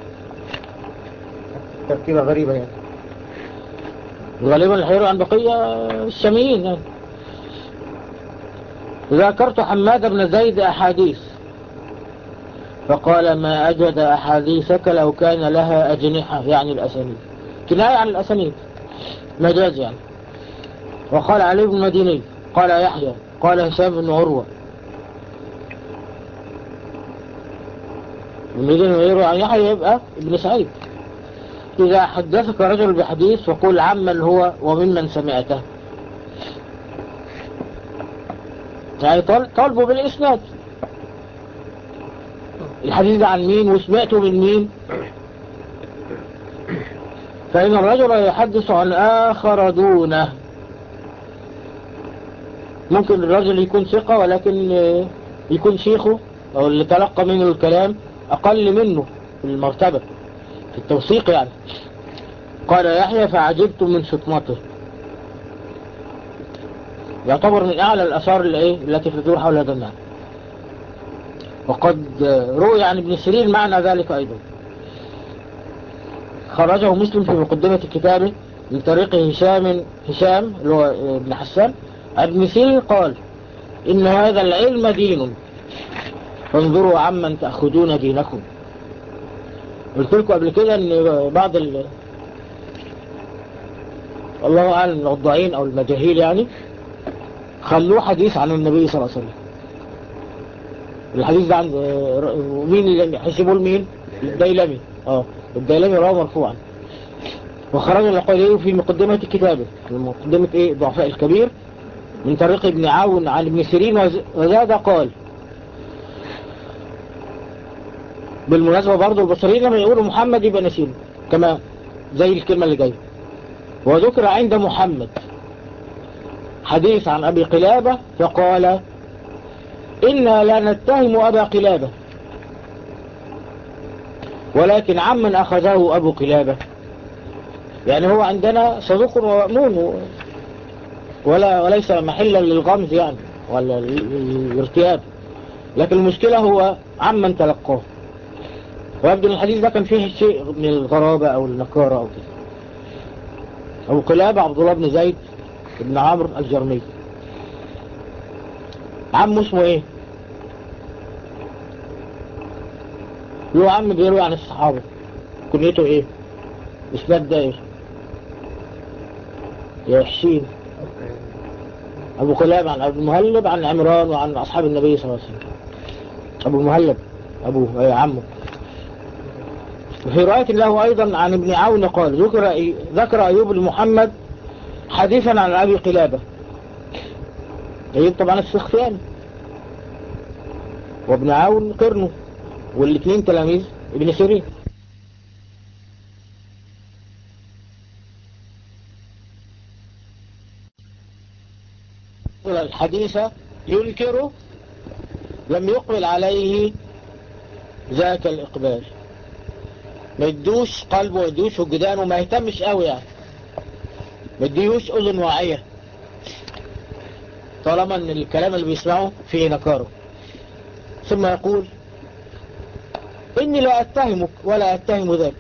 تركيبة غريبة يعني غالبا الحيرو عن بقية الشاميين يعني ذكرت حماد بن زيد أحاديث فقال ما أجد أحاديثك لو كان لها أجنحة يعني الأسانيد كناية عن الأسانيد مجاز يعني وقال علي بن مديني قال يحيى قال هشام بن عروة المديني يروي عن يحيى يبقى ابن سعيد إذا حدثك رجل بحديث فقل عمن هو وممن سمعته يعني طال- طالبوا بالإسناد الحديث ده عن مين وسمعته من مين فإن الرجل يحدث عن آخر دونه ممكن الرجل يكون ثقة ولكن آه، يكون شيخه أو اللي تلقى منه الكلام أقل منه في المرتبة في التوثيق يعني قال يحيى فعجبت من شطمته يعتبر من أعلى الأثار اللي إيه التي تدور حول هذا المعنى وقد روي عن ابن سيرين معنى ذلك أيضا خرجه مسلم في مقدمة كتابه من طريق هشام هشام اللي هو ابن حسان ابن سيرين قال إن هذا العلم دين فانظروا عمن تأخذون دينكم قلت لكم قبل كده ان بعض ال... الله أعلم الوضعين أو المجاهيل يعني خلوه حديث عن النبي صلى الله عليه وسلم الحديث ده عند مين اللي حسبوه لمين الديلمي اه الديلمي رواه مرفوعا وخرج العقيلي في مقدمة كتابه في مقدمة ايه ضعفاء الكبير من طريق ابن عون عن ابن سيرين وز- وزاد قال بالمناسبة برضه البصريين لما يقولوا محمد يبقى نسير كما زي الكلمة اللي جاية وذكر عند محمد حديث عن أبي قلابة فقال إنا لا نتهم أبا قلابة ولكن عمن أخذه أبو قلابة يعني هو عندنا صدوق ومأمون و- ولا وليس محلا للغمز يعني ولا الارتياب لكن المشكلة هو عمن تلقاه ويبدو ان الحديث ده كان فيه شيء من الغرابة او النكارة او كده ابو قلابة عبد الله بن زيد بن عمرو الجرمي عمه اسمه ايه له عم بيروي عن الصحابة كنيته ايه اسناد ده ايه يا حسين ابو قلابة عن ابو المهلب عن عمران وعن اصحاب النبي صلى الله عليه وسلم ابو المهلب ابوه ايه عمه وفي رواية له أيضا عن ابن عون قال ذكر, ذكر أيوب لمحمد حديثا عن أبي قلابة أيوب طبعا السختياني وابن عون قرنه والاثنين تلاميذ ابن سيرين الحديث ينكره لم يقبل عليه ذاك الإقبال ما يدوش قلبه ما يدوش وجدانه وما يهتمش قوي يعني ما يديهوش اذن واعية طالما ان الكلام اللي بيسمعه فيه نكاره ثم يقول اني لا اتهمك ولا اتهم ذاك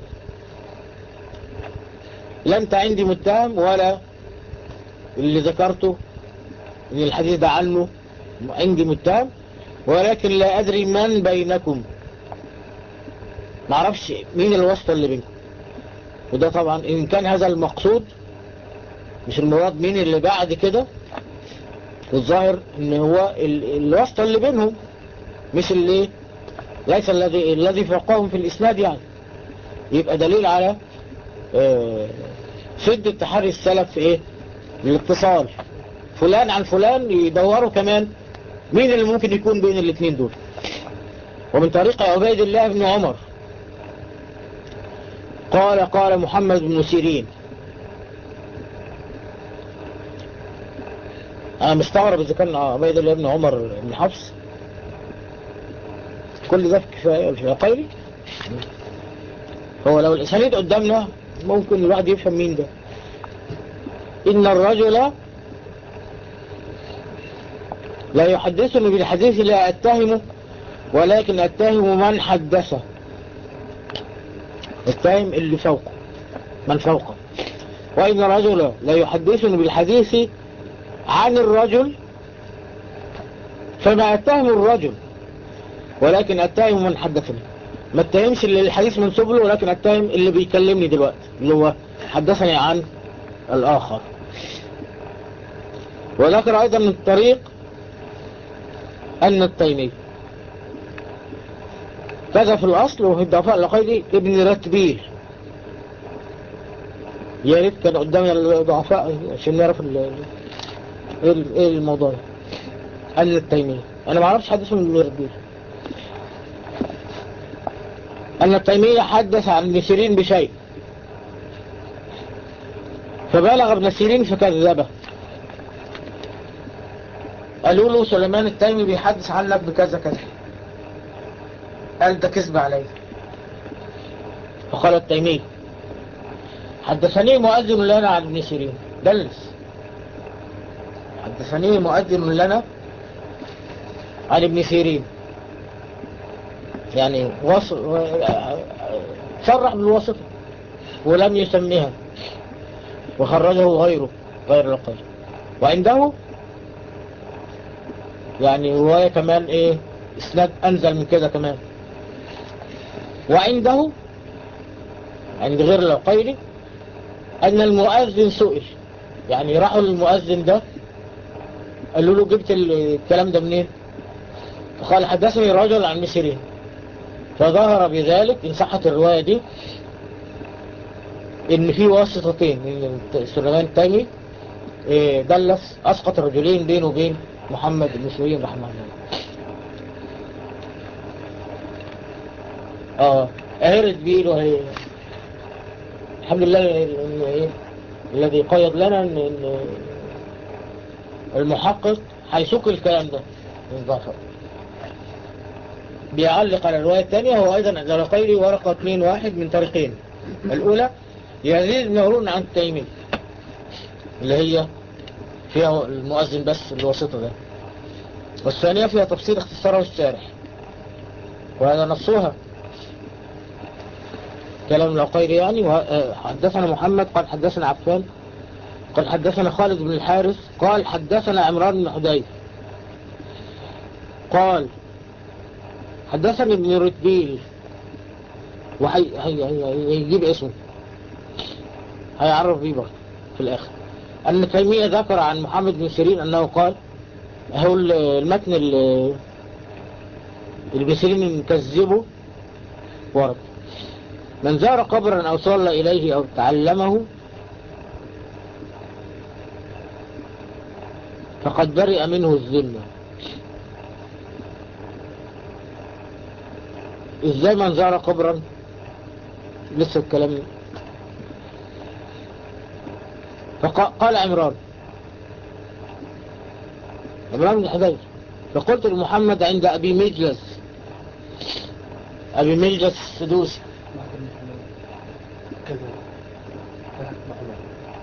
لا انت عندي متهم ولا اللي ذكرته ان الحديث ده عنه عندي متهم ولكن لا ادري من بينكم ما اعرفش مين الواسطة اللي بينكم وده طبعا ان كان هذا المقصود مش المراد مين اللي بعد كده والظاهر ان هو ال- الواسطة اللي بينهم مش اللي ليس الذي الذي فوقهم في الاسناد يعني يبقى دليل على آه، شدة تحري السلف في ايه الاتصال فلان عن فلان يدوروا كمان مين اللي ممكن يكون بين الاثنين دول ومن طريق عبيد الله بن عمر قال قال محمد بن سيرين انا مستغرب اذا كان عبيد الله بن عمر بن حفص كل ده في في عقيلي هو لو الاسانيد قدامنا ممكن الواحد يفهم مين ده ان الرجل لا يحدثني بالحديث لا اتهمه ولكن اتهم من حدثه اتهم اللي فوقه من فوقه وإن الرجل لا يحدثني بالحديث عن الرجل فما اتهم الرجل ولكن اتهم من حدثني ما اتهمش اللي الحديث منسوب له ولكن اتهم اللي بيكلمني دلوقتي اللي هو حدثني عن الآخر وذكر أيضا من الطريق أن التيمي كذا في الأصل وفي الضعفاء اللقيدي ابن رتبيل يا ريت كان قدامي الضعفاء عشان نعرف ال- ايه ال- ايه الموضوع ده أن التيمي أنا ما اعرفش حد اسمه ابن رتبيل أن التيمية حدث عن ابن سيرين بشيء فبلغ ابن سيرين فكذبه قالوا له سليمان التيمي بيحدث عنك بكذا كذا قال ده كذب علي فقال التيمي حدثني مؤذن لنا عن ابن سيرين دلس حدثني مؤذن لنا عن ابن سيرين يعني وص... صرح بالواسطة ولم يسميها وخرجه غيره غير القيم وعنده يعني رواية كمان ايه اسناد انزل من كده كمان وعنده عند غير العقيلي ان المؤذن سئل يعني راحوا للمؤذن ده قالوا له جبت الكلام ده منين فقال حدثني رجل عن مسيرين فظهر بذلك ان صحت الرواية دي ان في واسطتين من سليمان التيمي إيه، دلس اسقط رجلين بينه وبين محمد بن سيرين رحمه الله اه اهرت بيه وهي الحمد لله إن إيه الذي قيد لنا ان إن المحقق هيسوق الكلام ده من ضعفه بيعلق على الرواية الثانية هو أيضا عند القيري ورقة 2 واحد من طريقين الأولى يزيد بن هارون عن التيمي اللي هي فيها المؤذن بس الواسطة ده والثانية فيها تفسير اختصاره الشارح وهذا نصها كلام العقيري يعني وه- حدثنا محمد قال حدثنا عفان قال حدثنا خالد بن الحارث قال حدثنا عمران بن حديث قال حدثني ابن رتبيل وهي هي هي هيجيب اسمه هيعرف بيه برضه في الاخر ان تيمية ذكر عن محمد بن سيرين انه قال هو ال- المتن اللي اللي ابن سيرين مكذبه ورد من زار قبرا او صلى اليه او تعلمه فقد برئ منه الذمه ازاي من زار قبرا لسه الكلام فقال عمران عمران بن حديث فقلت لمحمد عند ابي مجلس ابي مجلس السدوسي كذا ثلاث معلومات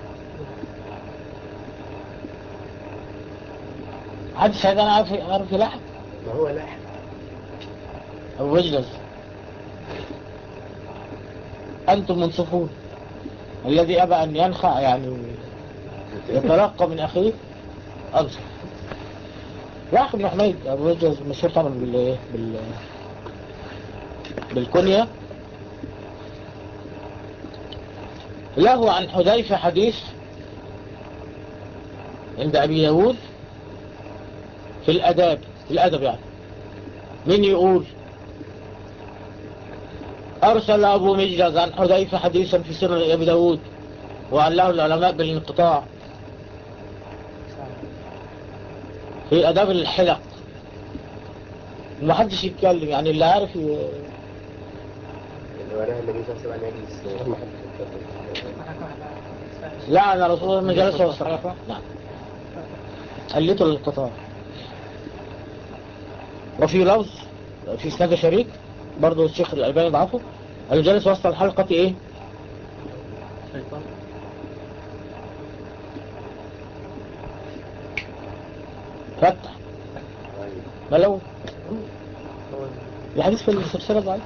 حد سيدنا عارف عارف يلاحق ما هو لاحق ابو مجلس انتم منصفون الذي ابى ان ينخع يعني يتلقى من اخيه انصف راح بن حميد ابو مجلس مشهور طبعا بال بال بالكنية له عن حذيفة حديث عند أبي داود في الأداب في الأدب يعني من يقول أرسل أبو مجلس عن حذيفة حديثا في سر أبي داود وعلاه العلماء بالانقطاع في أداب الحلق محدش يتكلم يعني اللي عارف ي... اللي وراها النبي صلى الله عليه وسلم يجلس لا أنا رسول الله ما جلس وصرفه نعم قلته للقطار وفي لفظ في اسناد شريك برضو الشيخ الألباني ضعفه قال جلس وسط الحلقة ايه فتح ملو الحديث في السلسلة ضعيف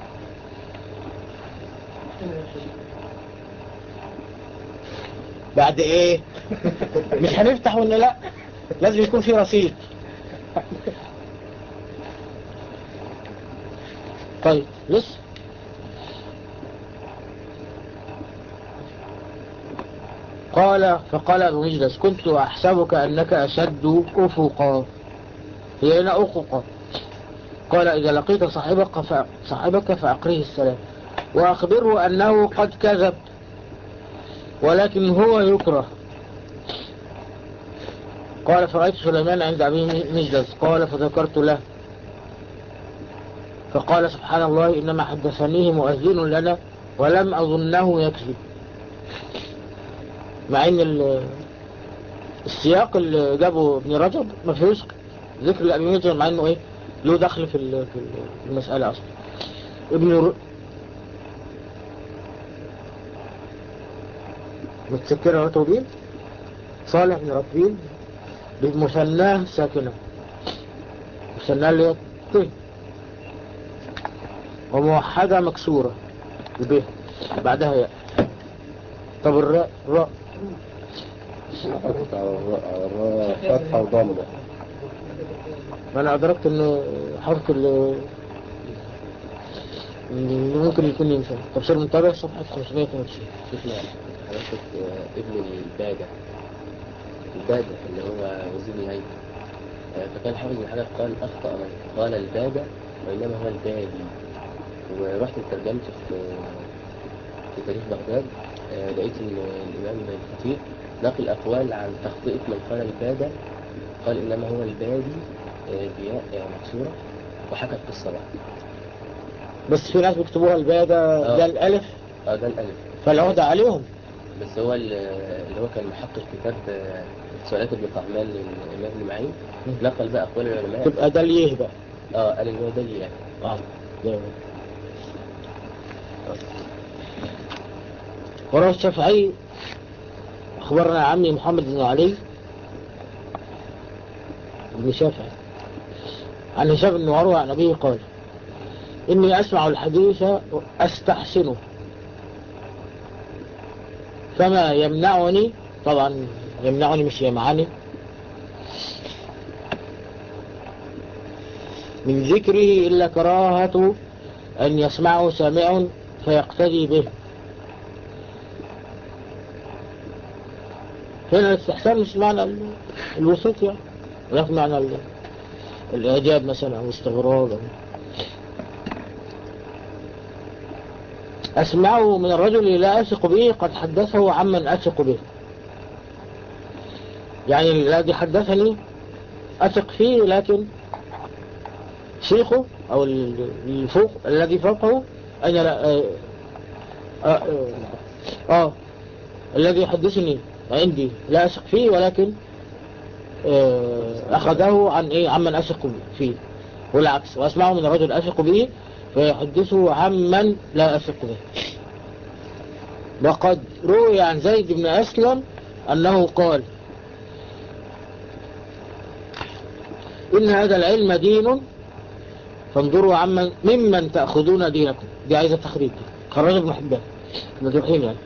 بعد ايه مش هنفتح ولا لا لازم يكون في رصيد طيب لسه قال فقال ابو مجلس كنت احسبك انك اشد افقا هي هنا افقا قال اذا لقيت صاحبك ف... صاحبك فاقريه السلام واخبره انه قد كذب ولكن هو يكره قال فرأيت سليمان عند أبي مجلس قال فذكرت له فقال سبحان الله إنما حدثنيه مؤذن لنا ولم أظنه يكذب مع ان ال- السياق اللي جابه ابن رجب ما فيهوش ذكر لأبي مجلس مع انه ايه له دخل في ال- في ال- في المسألة اصلا ابن ر... متسكرة رتوبين صالح بن رتبين بمثناه ساكنة مثناه اللي هي ط وموحدة مكسورة ب بعدها ياء طب الراء راء فتحة وراء فتحة وضمة ما انا ادركت ان حرف ال اللي ممكن يكون ينفع تفسير متابع صفحة 592 شفنا حضرتك آه، ابن البادة البادة اللي هو وزير الهيئة آه، فكان حافظ بن حجر قال أخطأ من قال البادة وإنما هو البادي ورحت ترجمت في في تاريخ بغداد آه، لقيت إن الإمام الخطيب نقل أقوال عن تخطئة من قال البادة قال إنما هو البادي آه، بياء آه، مكسورة وحكى القصة بقى بس في ناس بيكتبوها البادة آه. ده الالف اه ده الألف فالعهدة عليهم بس هو ال- اللي هو كان محقق كتاب آه، سؤالات ابن طعمان للإمام ابن معين نقل بقى أقوال العلماء تبقى ده ليه بقى اه قال إن هو ده اللي يعني اه ده. وروى الشافعي أخبرنا عمي محمد بن علي بن شافعي عن هشام بن عروة عن أبيه قال إني أسمع الحديث أستحسنه فما يمنعني طبعا يمنعني مش يمعني من ذكره إلا كراهة أن يسمعه سامع فيقتدي به هنا الاستحسان مش معنى ال- الوسوط يعني ولكن معنى ال- الإعجاب مثلا أو الاستغراب أو أسمعه من الرجل لا أثق به قد حدثه عمن أثق به يعني الذي حدثني أثق فيه لكن شيخه أو ال- الفوق الذي فوقه أنا لا آه, آه, آه, آه الذي يحدثني عندي لا أثق فيه ولكن آه أخذه عن إيه عمن أثق فيه والعكس وأسمعه من رجل أثق به فيحدثه عمن لا أثق به وقد روي عن زيد بن أسلم أنه قال إن هذا العلم دين فانظروا عمن ممن تأخذون دينكم دي عايزة تخريج خرج ابن حبان مجروحين يعني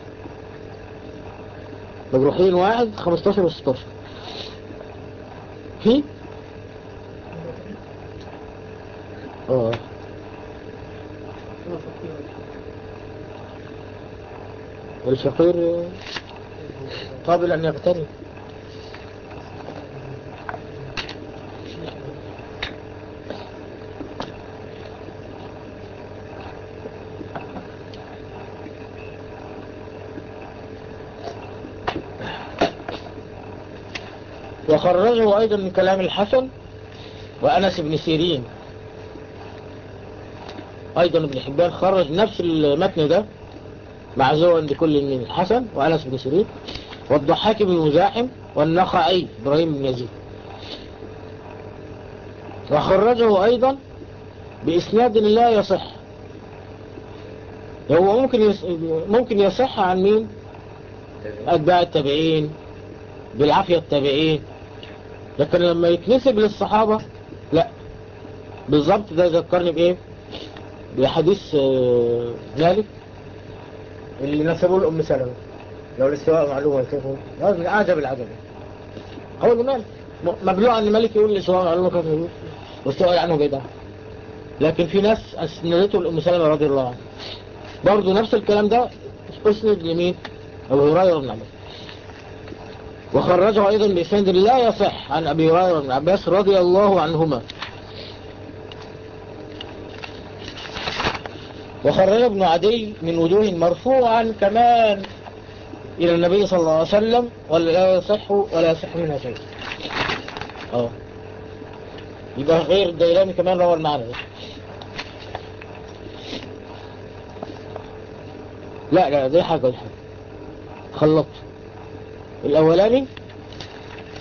مجروحين واحد 15 و 16 في اه الفقير قابل أن يغتني وخرجه أيضا من كلام الحسن وأنس بن سيرين أيضا ابن حبان خرج نفس المتن ده معزوا لكل من الحسن وأنس بن سيرين والضحاك بن مزاحم والنخعي إبراهيم بن يزيد وخرجه أيضا بإسناد لا يصح هو ممكن يص... ممكن يصح عن مين أتباع التابعين بالعافية التابعين لكن لما يتنسب للصحابة لا بالضبط ده ذكرني بإيه بحديث آه، مالك اللي نسبوه لأم سلمة لو الاستواء معلومة كيف هو هذا من أعجب العجب هو اللي مالك م- مبلوع أن مالك يقول الاستواء معلومة كيف هو واستواء عنه بدعة لكن في ناس أسندته لأم سلمة رضي الله عنها برضه نفس الكلام ده اسند لمين أبو هريرة بن عباس وخرجه أيضا بإسناد لا يصح عن أبي هريرة بن عباس رضي الله عنهما وخرج ابن عدي من وجوه مرفوعا كمان إلى النبي صلى الله عليه وسلم ولا لا يصح ولا يصح منها شيء اه يبقى غير الديلاني كمان روى المعنى ده لا لا دي حاجة ودي حاجة خلطت الأولاني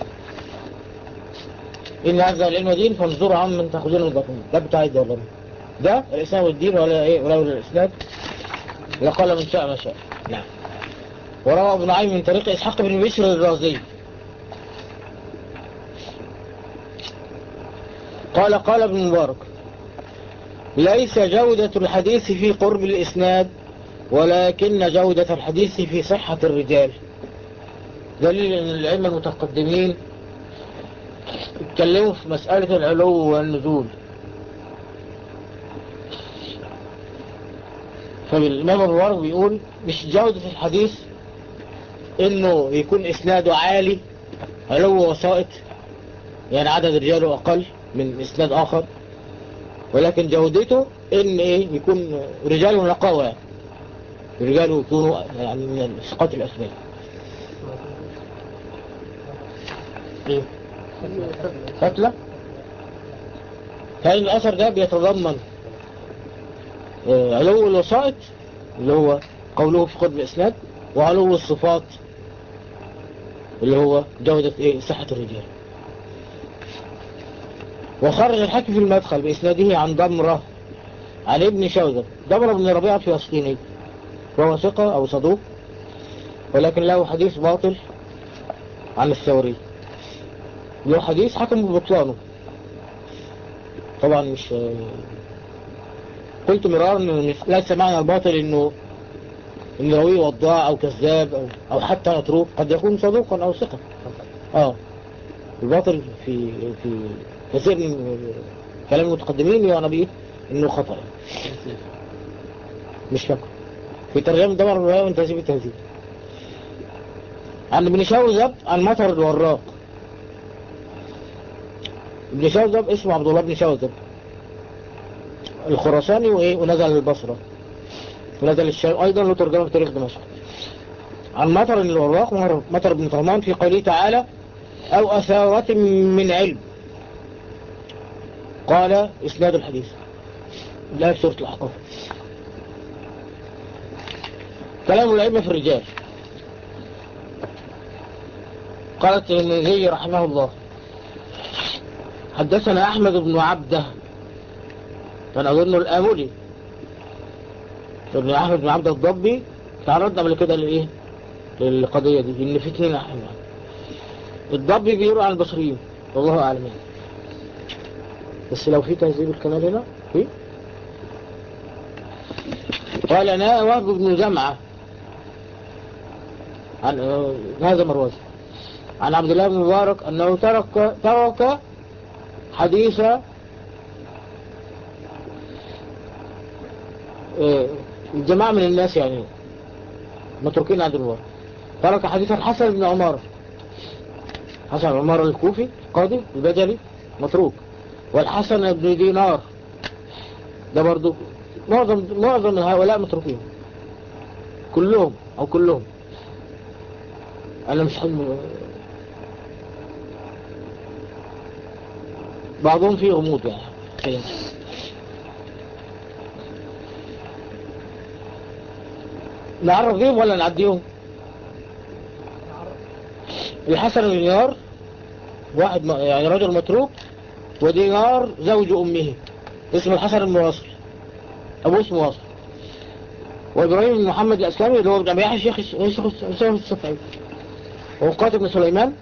إن هذا العلم دين فانظروا عمن تأخذون البطن ده بتاع الدولار ده الإسلام والدين ولا إيه ولا ولا الإسناد لقال من شاء ما شاء نعم وروى ابن عين من طريق إسحاق بن بشر الرازي قال قال ابن مبارك ليس جودة الحديث في قرب الإسناد ولكن جودة الحديث في صحة الرجال دليل أن العلم المتقدمين اتكلموا في مسألة العلو والنزول فالإمام أبو مبارك بيقول مش جودة الحديث إنه يكون إسناده عالي علو وسائط يعني عدد رجاله أقل من إسناد آخر ولكن جودته إن إيه يكون رجاله نقاوة يعني رجاله يكونوا يعني من ثقات الأسناد إيه فتلة كان الأثر ده بيتضمن آه، علو الوسائط اللي هو قوله في قرب الإسناد وعلو الصفات اللي هو جودة إيه صحة الرجال وخرج الحاكم في المدخل بإسناده عن ضمرة عن ابن شوذب ضمرة بن ربيعة الفلسطيني وهو ثقة أو صدوق ولكن له حديث باطل عن الثوري له حديث حكم ببطلانه طبعا مش قلت مرارا ان ليس معنى الباطل انه ان راوي وضاع او كذاب او, أو حتى متروك قد يكون صدوقا او ثقة اه الباطل في في كثير من كلام المتقدمين يعني بيه انه خطأ مش فاكر في ترجمة دمر الرواية من تهذيب التهذيب عن ابن شوذب عن مطر الوراق ابن شوذب اسمه عبد الله بن شوذب الخراساني وايه ونزل البصرة ونزل الشام ايضا له ترجمة في تاريخ دمشق عن مطر الوراق مطر بن طهمان في قوله تعالى او اثارة من علم قال اسناد الحديث لا في سورة الاحقاف كلام العلم في الرجال قال الترمذي رحمه الله حدثنا أحمد بن عبده كان أظن الآملي ابن أحمد بن عبده الضبي تعرضنا قبل كده لإيه للقضية دي إن في اثنين أحمد الضبي بيروى عن البصريين والله أعلم يعني بس لو في تهذيب الكمال هنا في قال أنا وهب بن جمعة عن هذا مروز عن عبد الله بن مبارك أنه ترك ترك حديث الجماعة من الناس يعني متروكين عند المبارك ترك حديث الحسن بن عمار حسن عمار الكوفي قاضي البجلي متروك والحسن بن دينار ده برضو معظم معظم هؤلاء متروكين كلهم او كلهم انا مش حلم بعضهم فيه غموض يعني كده. نعرف بيهم ولا نعديهم الحسن بن دينار واحد م- يعني رجل متروك ودينار زوج امه اسمه الحسن المواصل ابوه اسمه واصل وابراهيم بن محمد الاسلامي اللي هو ابن ابي يحيى شيخ شيخ شيخ الصفعي وقاتل بن سليمان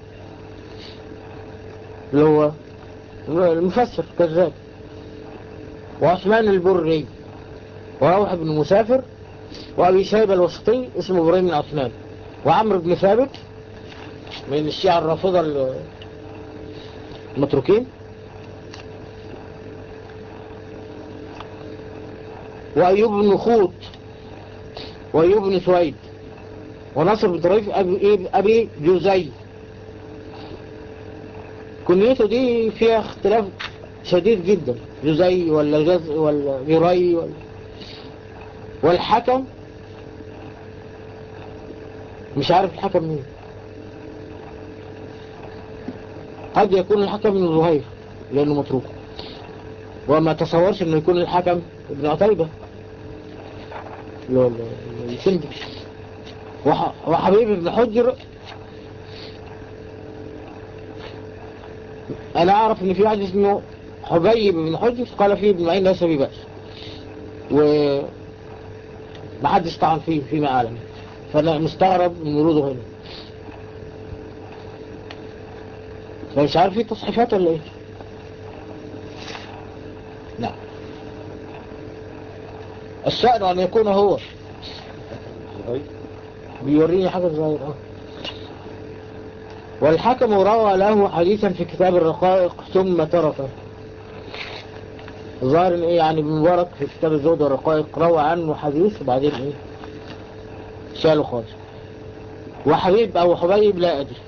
اللي هو المفسر كذاب وعثمان البري وروح بن مسافر وابي شيبه الوسطي اسمه ابراهيم بن عثمان وعمرو بن ثابت من الشيعة الرافضة المتروكين وأيوب بن خوت وأيوب بن سويد ونصر بن طريف أبي, أبي جوزي كنيته دي فيها اختلاف شديد جدا جوزي ولا جز ولا جري ولا والحكم مش عارف الحكم مين قد يكون الحكم من زهير لأنه متروك وما تصورش انه يكون الحكم ابن عتيبة اللي هو السندي وح... وحبيب بن حجر انا اعرف ان في واحد اسمه حبيب بن حجر قال فيه ابن معين ليس ببأس و محدش طعن فيه فيما أعلم فأنا مستغرب من وروده هنا فمش عارف في تصحيفات ولا ايه لا الشأن أن يكون هو بيوريني حاجة صغيرة اه والحكم روى له حديثا في كتاب الرقائق ثم تركه ظاهر ان ايه يعني ابن مبارك في كتاب الزهد والرقائق روى عنه حديث وبعدين ايه شاله خالص وحبيب او حبيب لا ادري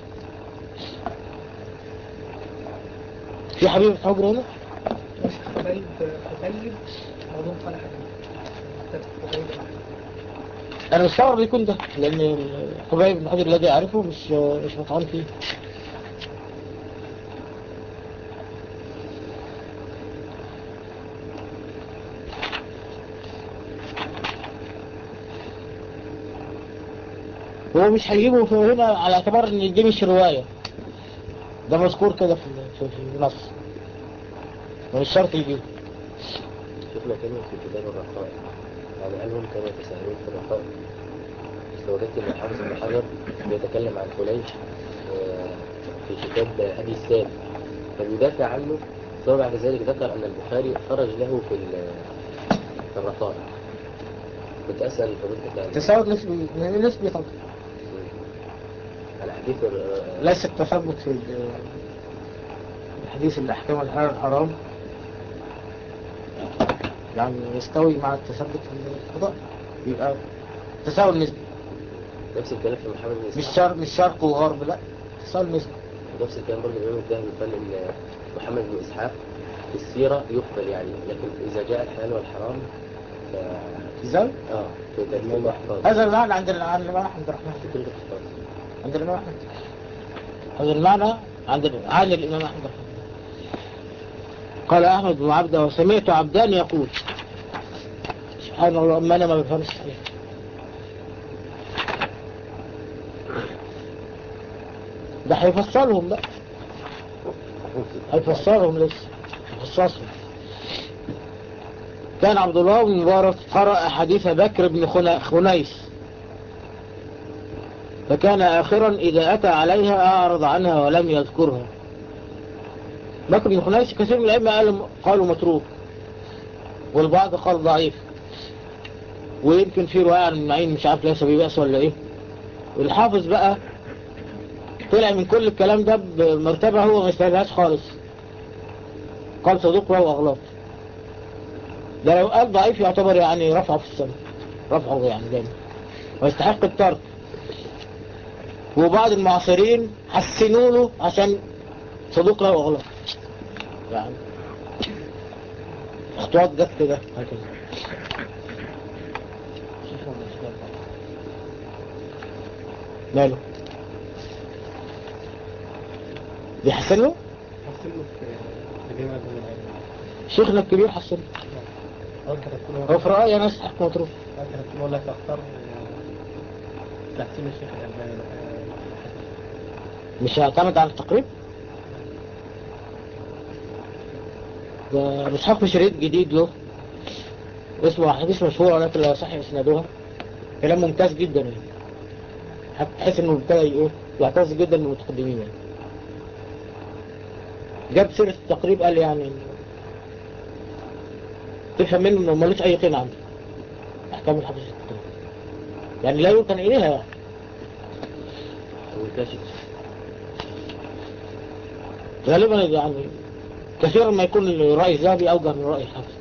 في حبيب في حجر هنا بس حبيب حبيب موضوع صالح حبيب انا مستغرب يكون ده لان حبيب بن حجر الذي اعرفه مش مش مطعن فيه هو مش هيجيبه في هنا على اعتبار ان دي مش رواية ده مذكور كده في في في النص مش شرط يجيبه شفنا كلمة في كتاب الرقائق يعني هل هم كانوا يتساهلون في الرقائق بس وجدت ان حافظ بن حجر بيتكلم عن فليح آه، في كتاب هدي السال فبيدافع عنه ثم بعد ذلك ذكر ان البخاري خرج له في ال- في الرقائق كنت اسال فضيلتك عن تساوت نسبي نسبي طبعا على حديث ال- ليس التثبت في ال- الحديث الأحكام الحلال الحرام يعني يستوي مع التثبت في القضاء يبقى تساوي النسبة نفس الكلام في محمد بن مش اسحاق شرق مش شرق وغرب لا تساوي النسبة نفس الكلام برضه الإمام الذهبي قال إن محمد بن إسحاق في السيرة يقبل يعني لكن إذا جاء الحلال والحرام ف... ازاي؟ اه في ترتيب الاحفاظ هذا المعنى عند ال- عند الإمام أحمد الرحمن في كل الاحفاظ عند الإمام أحمد هذا المعنى عند ال- عن الإمام أحمد الرحمن قال أحمد بن عبده وسمعت عبدان يقول سبحان الله أما أنا ما بفهمش صحيح ده هيفصلهم بقى هيفصلهم لسه يفصصهم كان عبد الله بن مبارك قرأ حديث بكر بن خنا- خنيس فكان آخرا إذا أتى عليها أعرض عنها ولم يذكرها بكر بن خنيس كثير من الأئمة قالوا قالوا متروك والبعض قال ضعيف ويمكن في رواية عن المعين مش عارف ليس بيبأس ولا إيه والحافظ بقى طلع من كل الكلام ده بمرتبة هو ما يستاهلهاش خالص قال صدوق له أغلاط ده لو قال ضعيف يعتبر يعني رفعه في السماء رفعه يعني دايما ويستحق الترك وبعض المعاصرين حسنوا له عشان صدوق له أغلاط يعني خطوات جت كده هكذا ماله بيحسن له حسنه في جامعة من العلم شيخنا الكبير حسن أو كتبت هو له في رأيي أنا أستحق مطروح أو كتبت له لك أختار تحسين الشيخ الألباني مش هعتمد على التقريب ده مش حكم شريط جديد له اسمه حديث مشهور ولكن لا يصح اسنادها كلام ممتاز جدا يعني حتى تحس انه ابتدى ايه يعتز جدا بالمتقدمين يعني جاب سيرة التقريب قال يعني تفهم منه انه ملوش اي قيمة عنده احكام الحديث التقريب يعني لا يمكن اليها يعني والكاشف غالبا يعني كثيرا ما يكون الرأي الذهبي أوجه من رأي الحافظ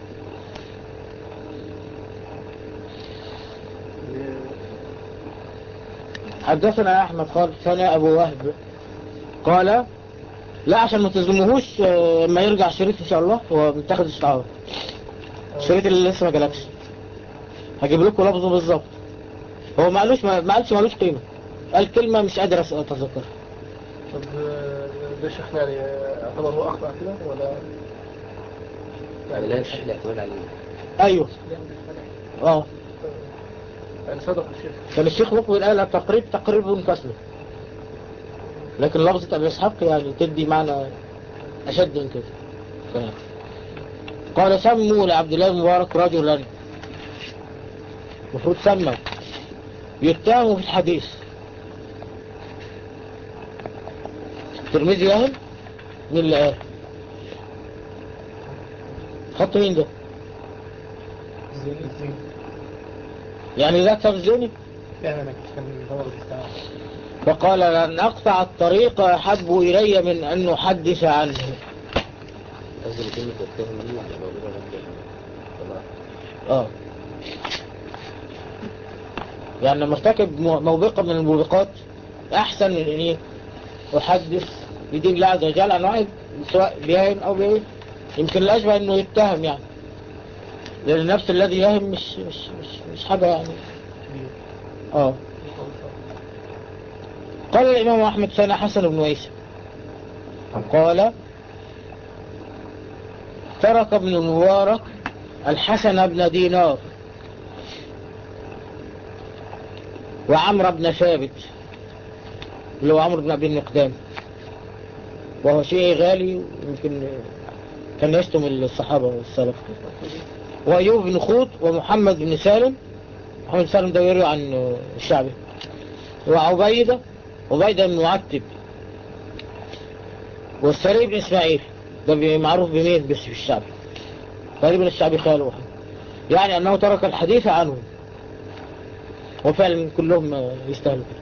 حدثنا أحمد قال ثاني أبو وهب قال لا عشان ما تظلموهوش آه، ما يرجع الشريط إن شاء الله هو متاخد استعارة الشريط اللي لسه ما جالكش هجيب لكم لفظه بالظبط هو ما قالوش ما ما قالش مالوش قيمة قال كلمة مش قادر أس- أتذكرها طب آه، ده شيخنا يعني آه، اعتبر هو أخطأ كده ولا يعني لا يصح الاعتماد عليه أيوه اه يعني صدق الشيخ كان الشيخ مقبل قال التقريب تقريب منفصل لكن لفظة أبي إسحاق يعني تدي معنى أشد من كده تمام. قال سموا لعبد الله بن مبارك رجلا المفروض سموا يتهموا في الحديث الترمذي يهم مين اللي قال خط مين ده الزين الزين يعني ده ترزوني فعلا كان هو بيستعمل فقال لأن أقطع الطريق أحب إلي من أن أحدث عنه قصدي كلمة التهم دي مش موجودة غير طبعا آه يعني لما ارتكب مو- موبقة من الموبقات أحسن من أن إيه أحدث بدين الله عز وجل عن واحد سواء بيهم أو بيهم يمكن الأشبه أنه يتهم يعني لأن النفس الذي يهم مش, مش, مش, مش حاجة يعني آه قال الإمام أحمد سنة حسن بن ويس قال ترك ابن المبارك الحسن بن دينار وعمر بن ثابت اللي هو عمرو بن أبي النقدام وهو شيء غالي يمكن كان يشتم الصحابة والسلف وأيوب بن خوط ومحمد بن سالم محمد بن سالم ده يروي عن الشعبي وعبيدة عبيدة بن معتب والسري بن إسماعيل ده بي- معروف بمين بس في الشعب تقريبا الشعبي خاله يعني أنه ترك الحديث عنه وفعلا كلهم يستاهلوا كده.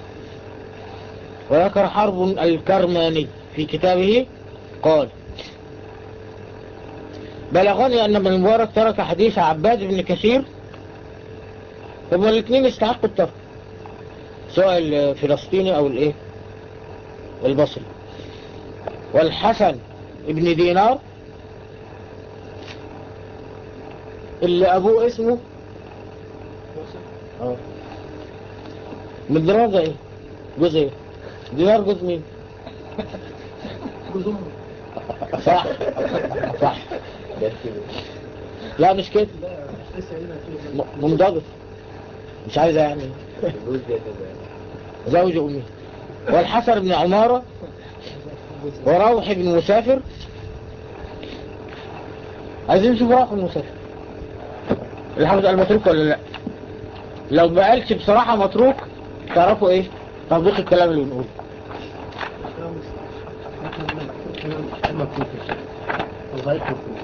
وذكر حرب الكرماني في كتابه قال بلغني أن ابن المبارك ترك حديث عباد بن كثير هما الاثنين يستحقوا الترك سواء الفلسطيني أو الإيه البصري والحسن ابن دينار اللي أبوه اسمه اه من دينار ده ايه جزء ايه دينار جزء مين جذور صح صح ده كده لا مش كده لا مش لسه هنا في م- منضبط مش عايزة يعني الجزء ده كده زوج أمي والحسن بن عمارة وروح بن مسافر عايزين نشوف روح بن مسافر الحافظ قال متروك ولا لا لو ما قالش بصراحة متروك تعرفوا ايه تطبيق الكلام اللي بنقوله لغاية مفروض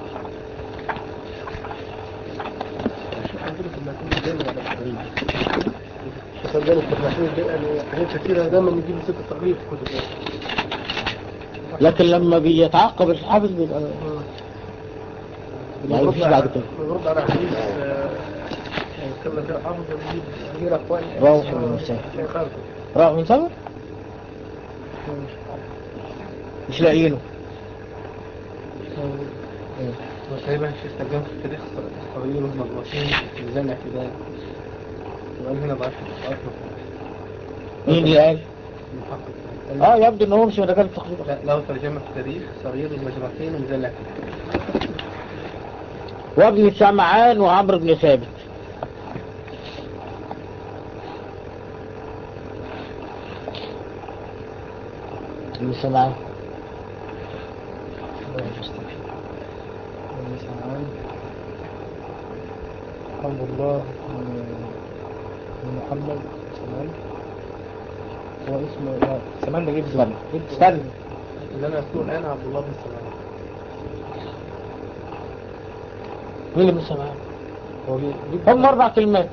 شوف عندنا في المكان الجاي ولا التغريب شوف عندنا في المكان الجاي يعني حاجات كتيرة دايما نجيب ست التغريب في كتب لكن لما بيتعقب الحافظ بيبقى يعني مفيش بعد كده نرد على حديث آه، كما في حافظ ونجيب غير أقوال روح بن مسافر. شيخان. روح من سبب مش لاقيينه وتقريبا الشيخ ترجم في التاريخ الصغيرين والمضبوطين في ميزان الاعتدال وقال هنا ضعف ضعف مين اللي قال المحقق اه يبدو ان هو مش من رجال التخطيط لا له ترجمة في التاريخ صغير المجموعتين وميزان الاعتدال وابن سمعان وعمرو بن ثابت ابن سمعان ابن سمعان عبد الله بن محمد سمان هو اسمه لا سمان ده جبت استنى استنى اللي انا اذكره الان عبد الله بن سمان مين ابن سمعان هو جبت هم اربع كلمات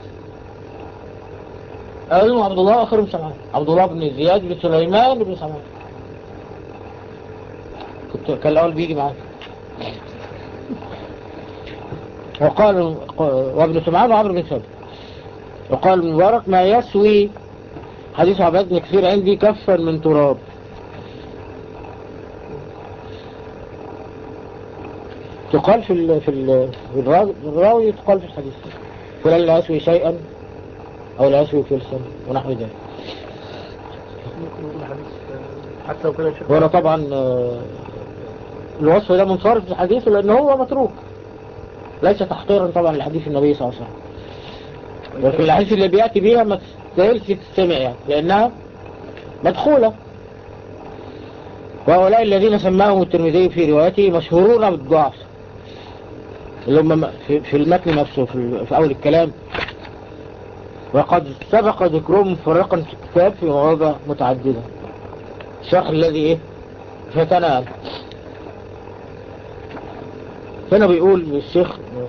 اولهم عبد الله واخرهم سمعان عبد الله بن زياد بن سليمان بن سمعان كنت كان الاول بيجي معاك وقال وابن سمعان وعمرو بن ثابت وقال ابن مبارك ما يسوي حديث عباد بن كثير عندي كفا من تراب تقال في ال في ال في الراوي في الراوي تقال في الحديث فلان لا يسوي شيئا او لا يسوي فلسا ونحو ذلك ممكن نقول حديث آه، حتى لو كان الشيخ وأنا طبعا آه، الوصف ده منصرف في الحديث لأن هو متروك ليس تحقيرا طبعا لحديث النبي صلى الله عليه وسلم لكن الحديث اللي بيأتي بيها ما تستاهلش تستمع يعني لأنها مدخولة وهؤلاء الذين سماهم الترمذي في روايته مشهورون بالضعف اللي هم م- في في المتن نفسه في, ال- في أول الكلام وقد سبق ذكرهم مفرقا في الكتاب في مواضع متعددة الشرح الذي ايه فتنال هنا بيقول الشيخ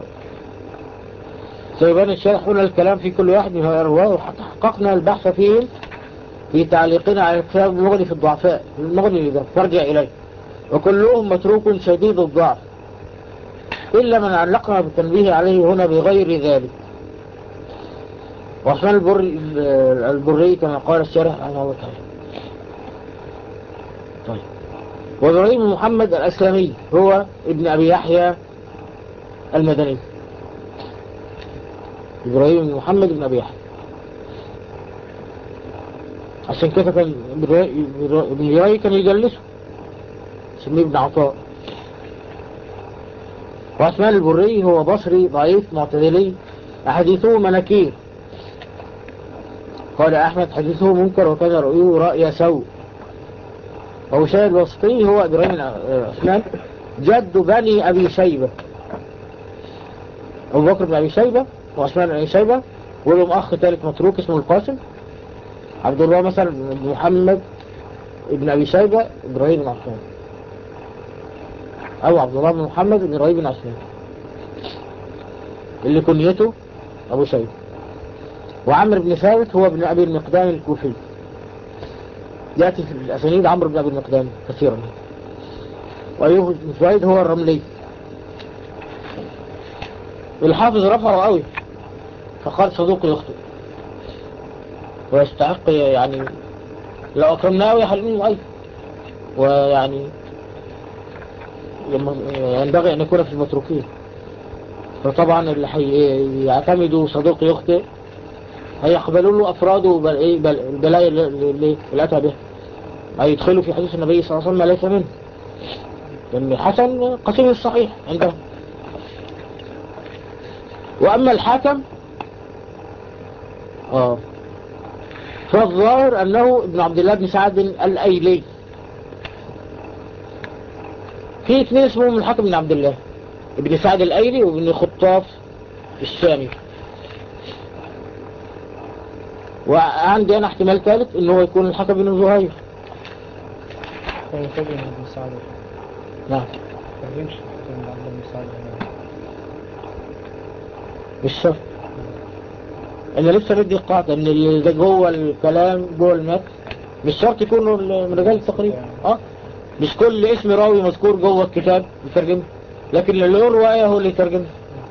سيبان الشرح هنا الكلام في كل واحد من هؤلاء وحققنا البحث فيهم في تعليقنا على الكتاب المغني في الضعفاء المغني ده فارجع إليه وكلهم متروك شديد الضعف إلا من علقنا بالتنبيه عليه هنا بغير ذلك وعثمان البري, البري كما قال الشارح رحمه الله تعالى طيب وإبراهيم محمد الأسلامي هو ابن أبي يحيى المدني إبراهيم محمد بن أبي يحيى عشان كده كان ابن ياي كان يجلسه سميه ابن عطاء وعثمان البري هو بصري ضعيف معتدلي أحاديثه مناكير قال أحمد حديثه منكر وكان رأيه رأي سوء ووشاي الوسطي هو إبراهيم عثمان جد بني أبي شيبة أبو بكر بن أبي شيبة وعثمان بن أبي شيبة ولهم أخ ثالث متروك اسمه القاسم عبد الله مثلا بن محمد ابن أبي شيبة إبراهيم بن عثمان أو عبد الله بن محمد بن إبراهيم بن عثمان اللي كنيته أبو شيبة وعمر بن ثابت هو ابن أبي المقدام الكوفي يأتي في الأسانيد عمرو بن أبي المقدام كثيرا وأيوب بن سويد هو الرملي الحافظ رفعه قوي فقال صدوق يخطئ ويستحق يعني لو أكرمناه يحلمه أي ويعني ينبغي أن يكون في المتروكين فطبعا اللي هيعتمدوا صدوق يخطئ هيقبلوا له أفراده البلايا اللي أتى بها هيدخلوا في حديث النبي صلى الله عليه وسلم ليس منه لأن الحسن قسيم الصحيح عندهم وأما الحاكم آه فالظاهر أنه ابن عبد الله بن سعد الأيلي في اثنين اسمهم الحاكم بن عبد الله ابن سعد الأيلي وابن خطاف الشامي وعندي أنا احتمال ثالث أنه يكون الحكم بن زهير ويتبع ابن سعد نعم يمشي ابن عبد الله بن سعد مش شرط انا لسه بدي قاعدة ان اللي ده جوه الكلام جوه المتن مش شرط يكونوا من رجال التقريب اه مش كل اسم راوي مذكور جوه الكتاب يترجمه لكن اللي له رواية هو اللي يترجمه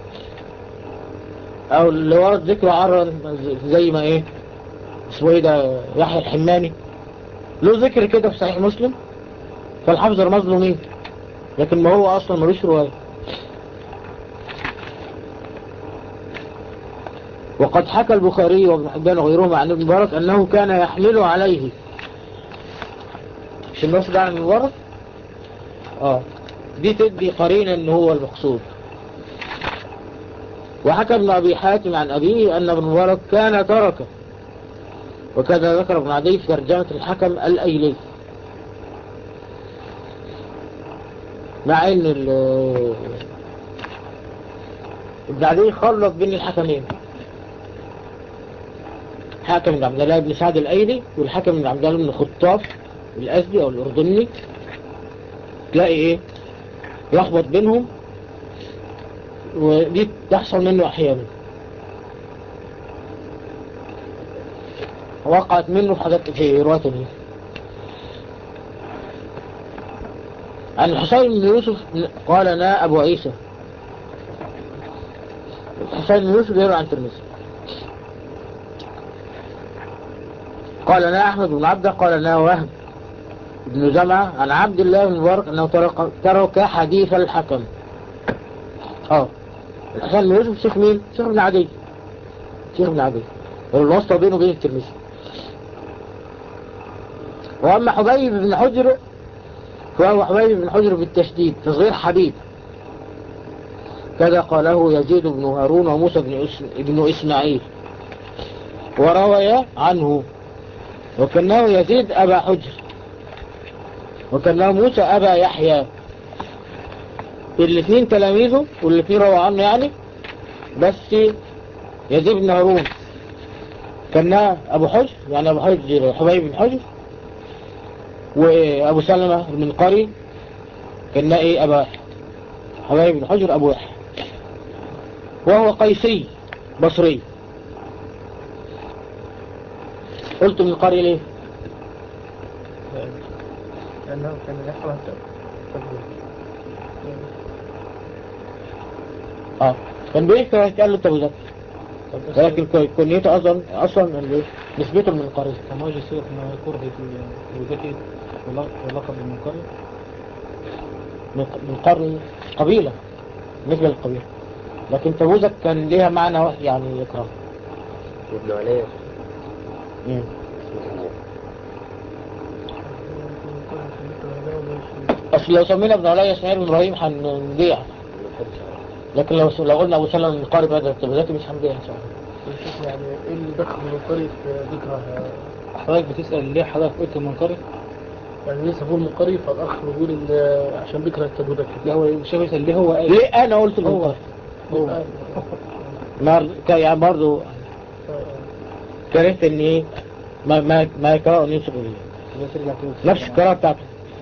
او اللي ورد ذكر عرض زي ما ايه اسمه ايه ده يحيى الحماني له ذكر كده في صحيح مسلم فالحافظ رمز له مين لكن ما هو اصلا ملوش رواية وقد حكى البخاري وابن حبان وغيرهما عن ابن مبارك أنه كان يحمل عليه مش النص ده عن ابن مبارك اه دي تدي قرينة ان هو المقصود وحكى ابن أبي حاتم عن أبيه أن ابن مبارك كان تركه وكذا ذكر ابن عدي في ترجمة الحكم الأيلي مع ان ابن عدي خلط بين الحكمين حاكم بن عبد الله بن سعد الأيلي والحاكم بن عبد الله بن خطاف الأسدي أو الأردني تلاقي إيه يخبط بينهم ودي تحصل منه أحيانا وقعت منه في حاجات في رواية دي عن الحسين بن يوسف قال أنا أبو عيسى الحسين بن يوسف يروي عن ترمذي قال لنا أحمد بن عبده قال لنا وهب بن جمعة عن عبد الله بن مبارك أنه ترك, ترك حديث الحكم اه الحسن بن يوسف شيخ مين؟ شيخ ابن عدي شيخ ابن عدي والواسطة بينه وبين الترمذي وأما حبيب بن حجر فهو حبيب بن حجر بالتشديد تصغير حبيب كذا قاله يزيد بن هارون وموسى بن, إس... بن إسماعيل وروي عنه وكانه يزيد أبا حجر وكانه موسى أبا يحيى الاثنين تلاميذه والاثنين روى عنه يعني بس يزيد بن هارون كان ابو حجر يعني ابو حجر حبيب بن حجر وابو سلمة بن قري كان ايه ابا حبيب بن حجر ابو يحيى وهو قيسي بصري قلت من قري ليه لأنه كان يحرم اه كان بيحكي قال له تبوزك لكن كو- كنيته اصلا اصلا اللي نسبته من القرية كما وجه سورة أنه كره في وجهه ولقب من قرية من من قرن قبيلة بالنسبة للقبيلة لكن تبوزك كان ليها معنى واحد يعني يكره وابن علي مم. اصل لو سمينا ابن علي اسماعيل بن ابراهيم هنبيع لكن لو لو قلنا ابو سلمة من قارب هذا التبوزكي مش هنبيع ان شاء الله يعني ايه اللي دخل من قرية ذكرى حضرتك بتسأل ليه حضرتك قلت من قرية يعني لسه بقول من قرية فالاخ بيقول ان عشان ذكرى التبوذكي لا هو مش هو يسأل ليه هو قال ليه انا قلت من هو. قارب هو ما كان يعني برضه كرهت ان ايه ما ما ما يكره ان ينسب اليه بس ترجع تقول نفس القراءة بتاعته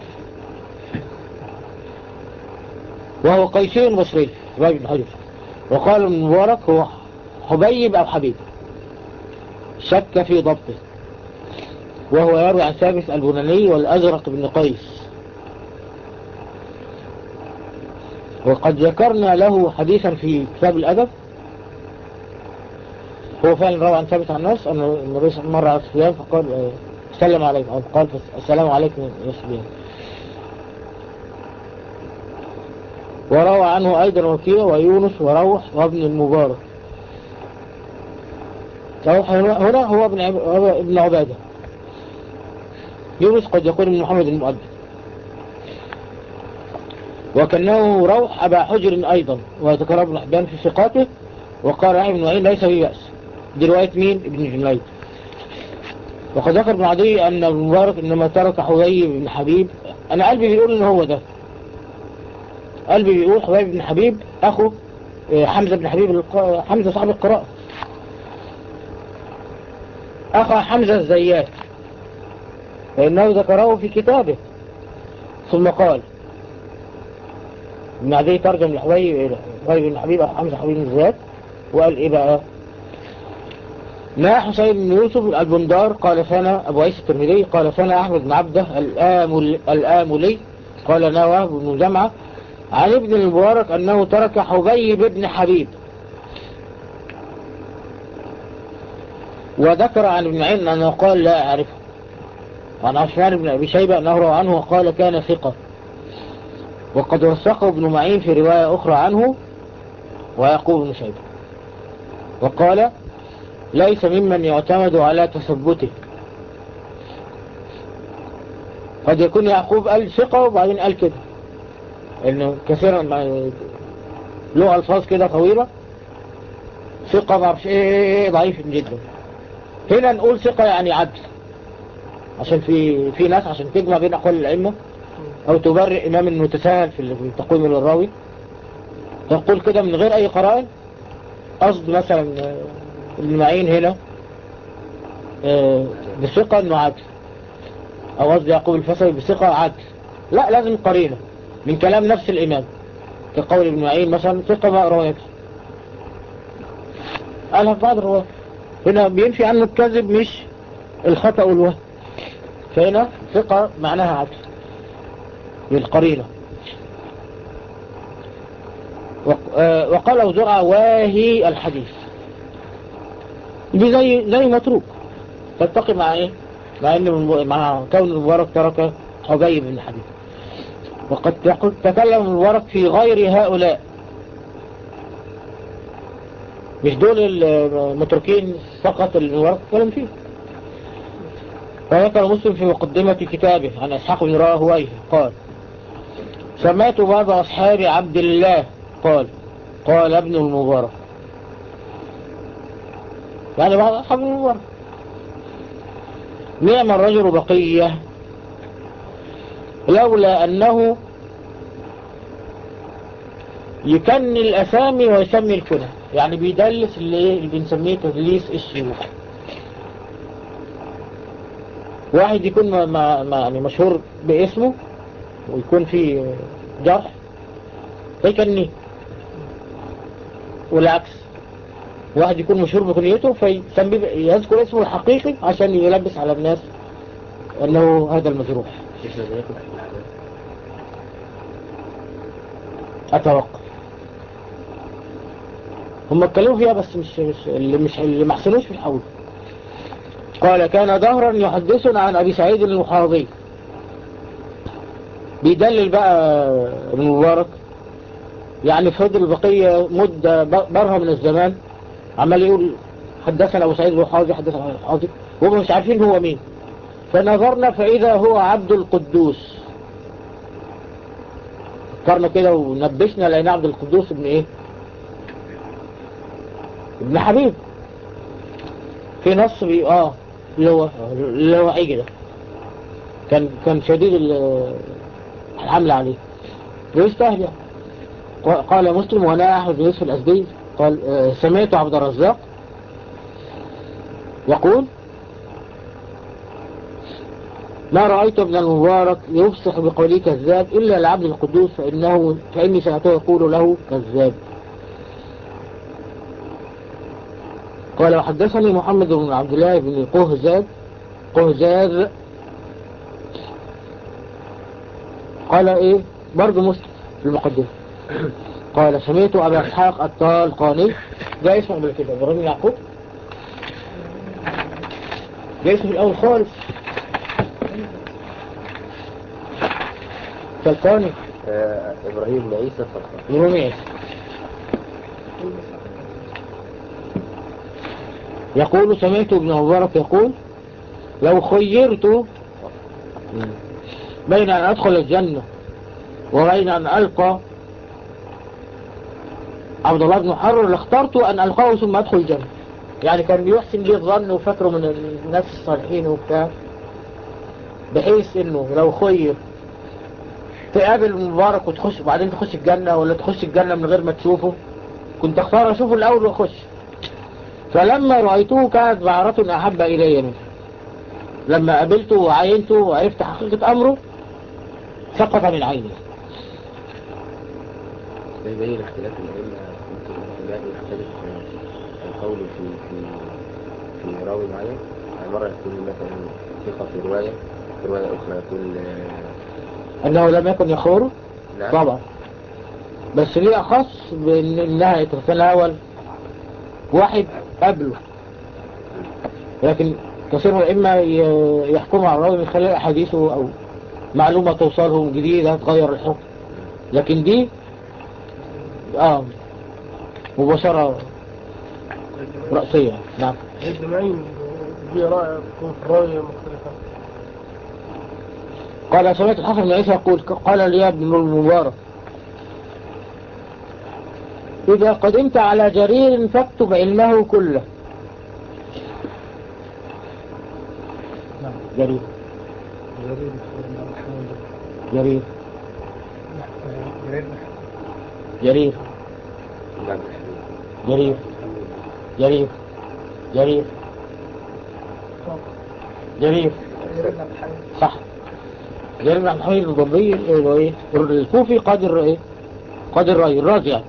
وهو قيسي بصري حبيب بن حجر وقال ابن مبارك هو حبيب أو حبيب شك في ضبطه وهو يروي عن ثابت البناني والأزرق بن قيس وقد ذكرنا له حديثا في كتاب الأدب هو فعلا روى عن ثابت عن الناس أن النبي صلى الله عليه وسلم مر على سفيان فقال آه، سلم عليكم أو قال السلام عليكم يا سفيان وروى عنه أيضا وكيع ويونس وروح وابن المبارك روح هنا هنا هو ابن عب- هو ابن عبادة يونس قد يكون من محمد المؤدب وكأنه روح أبا حجر أيضا وذكر ابن حبان في ثقاته وقال يحيى بن معين ليس به بأس دي رواية مين ابن جميل وقد ذكر ابن عدي أن ابن مبارك إنما ترك حبيب بن حبيب أنا قلبي بيقول إن هو ده قلبي بيقول حبيب بن حبيب أخو آه، حمزة بن حبيب الق... حمزة صاحب القراءة أخو حمزة الزيات فإنه ذكره في كتابه ثم قال ابن عدي ترجم لحبيب حبيب بن حبيب أخو حمزة حبيب الزيات وقال إيه بقى ما حسين بن يوسف البندار قال ثنا أبو عيسى الترمذي قال ثنا أحمد بن عبده الآمل الآملي قال نواه بن جمعة عن ابن المبارك أنه ترك حبيب بن حبيب وذكر عن ابن معين أنه قال لا أعرفه عن عثمان بن أبي شيبة أنه روى عنه وقال كان ثقة وقد وثقه ابن معين في رواية أخرى عنه ويعقوب بن شيبة وقال ليس ممن يعتمد على تثبته قد يكون يعقوب قال ثقة وبعدين قال كده انه كثيرا ما له الفاظ كده طويلة ثقة ما اعرفش ايه ضعيف جدا هنا نقول ثقة يعني عدل عشان في في ناس عشان تجمع بين اقوال الائمة او تبرئ امام المتساهل في التقويم للراوي تقول كده من غير اي قرائن قصد مثلا آه، ابن معين هنا آه، بثقة انه عدل او قصد يعقوب الفصلي بثقة عدل لا لازم قرينة من كلام نفس الامام كقول ابن معين مثلا ثقة ما روايته قالها في بعض الرواية هنا بينفي عنه الكذب مش الخطأ والوهم فهنا ثقة معناها عدل بالقرينة وق- آه، وقال أبو زرعة واهي الحديث دي زي زي متروك تتقي مع ايه مع ان الم- مع كون المبارك ترك حبيب بن حبيب وقد تق- تكلم المبارك في غير هؤلاء مش دول المتركين فقط المبارك تكلم فيه فذكر مسلم في مقدمة كتابه عن اسحاق بن راهويه قال سمعت بعض أصحاب عبد الله قال قال ابن المبارك يعني بعض أصحاب المبارك نعم الرجل بقية لولا أنه يكني الأسامي ويسمي الكنى يعني بيدلس اللي, اللي بنسميه تدليس الشيوخ واحد يكون ما ما ما يعني مشهور باسمه ويكون فيه جرح فيكنيه والعكس واحد يكون مشهور بكنيته فيسمي يذكر اسمه الحقيقي عشان يلبس على الناس انه هذا المجروح مش لازم ياكل في العذاب اتوقع هم اتكلموا فيها بس مش, مش اللي مش اللي ما حسنوش في الحول قال كان دهرا يحدثنا عن ابي سعيد المحاضي بيدلل بقى ابن مبارك يعني فضل بقية مدة برها من الزمان عمال يقول حدثنا ابو سعيد المحاضي حدثنا عن المحاضي وهم مش عارفين هو مين فنظرنا فاذا هو عبد القدوس فكرنا كده ونبشنا لقينا عبد القدوس ابن ايه ابن حبيب في نص بي اه اللي هو اللي هو هيجي ده كان كان شديد ال- الحمل عليه ويستاهل يعني ق- قال مسلم وانا احمد بن يوسف الازدي قال آه، سمعت عبد الرزاق يقول ما رأيت ابن المبارك يفصح بقوله كذاب إلا العبد القدوس فإنه فإني سمعته يقول له كذاب قال وحدثني محمد بن عبد الله بن قهزاد قهزاد قال ايه برضه مسلم في المقدمة قال سمعت ابا اسحاق الطالقاني ده اسمه قبل كده ابراهيم يعقوب ده اسمه الاول خالص طلقاني آه، ابراهيم بن عيسى الطرخان ابراهيم عيسى يقول سمعت ابن مبارك يقول لو خيرت بين أن أدخل الجنة وبين أن ألقى عبد الله بن حرر لاخترت أن ألقاه ثم أدخل الجنة يعني كان بيحسن لي الظن وفكره من الناس الصالحين وبتاع بحيث انه لو خير تقابل مبارك وتخش وبعدين تخش الجنة ولا تخش الجنة من غير ما تشوفه كنت اختار اشوفه الاول واخش فلما رأيته كانت بعرة احب الي منه لما قابلته وعاينته وعرفت حقيقة امره سقط من عيني ده يبين اختلاف الأئمة ممكن الإمام يختلف آه، القول في في في راوي معين يعني مرة يقول مثلا ثقة في رواية في رواية أخرى يقول آه، انه لم يكن يخور نعم طبعا بس ليه اخص بان انها تتناول واحد قبله لكن كثير من الائمه ي- يحكموا على الراوي من خلال احاديثه او معلومه توصلهم جديده تغير الحكم لكن دي اه مباشره رأسية نعم الجمعين دي رأي تكون في الرأي مختلفة قال سمعت الحسن بن عيسى يقول قال لي ابن المبارك إذا قدمت على جرير فاكتب علمه كله نعم جرير جرير محمود جرير جرير جرير نعم جرير جرير جرير جرير صح جرير بن عبد الحميد الضبي اللي هو ايه الكوفي قادر ايه قادر الرأي الراجع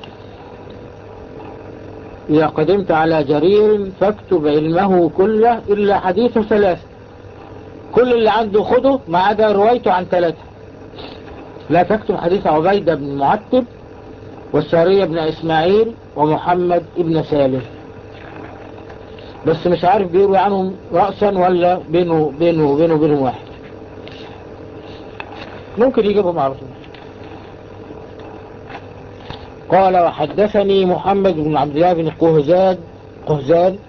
إذا قدمت على جرير فاكتب علمه كله إلا حديث ثلاثة كل اللي عنده خده ما عدا روايته عن ثلاثة لا تكتب حديث عبيدة بن معتب والسارية بن إسماعيل ومحمد بن سالم بس مش عارف بيروي عنهم رأسا ولا بينه بينه بينه وبينهم واحد ممكن يجيبهم على طول قال وحدثني محمد بن عبد الله بن قهزاد قهزاد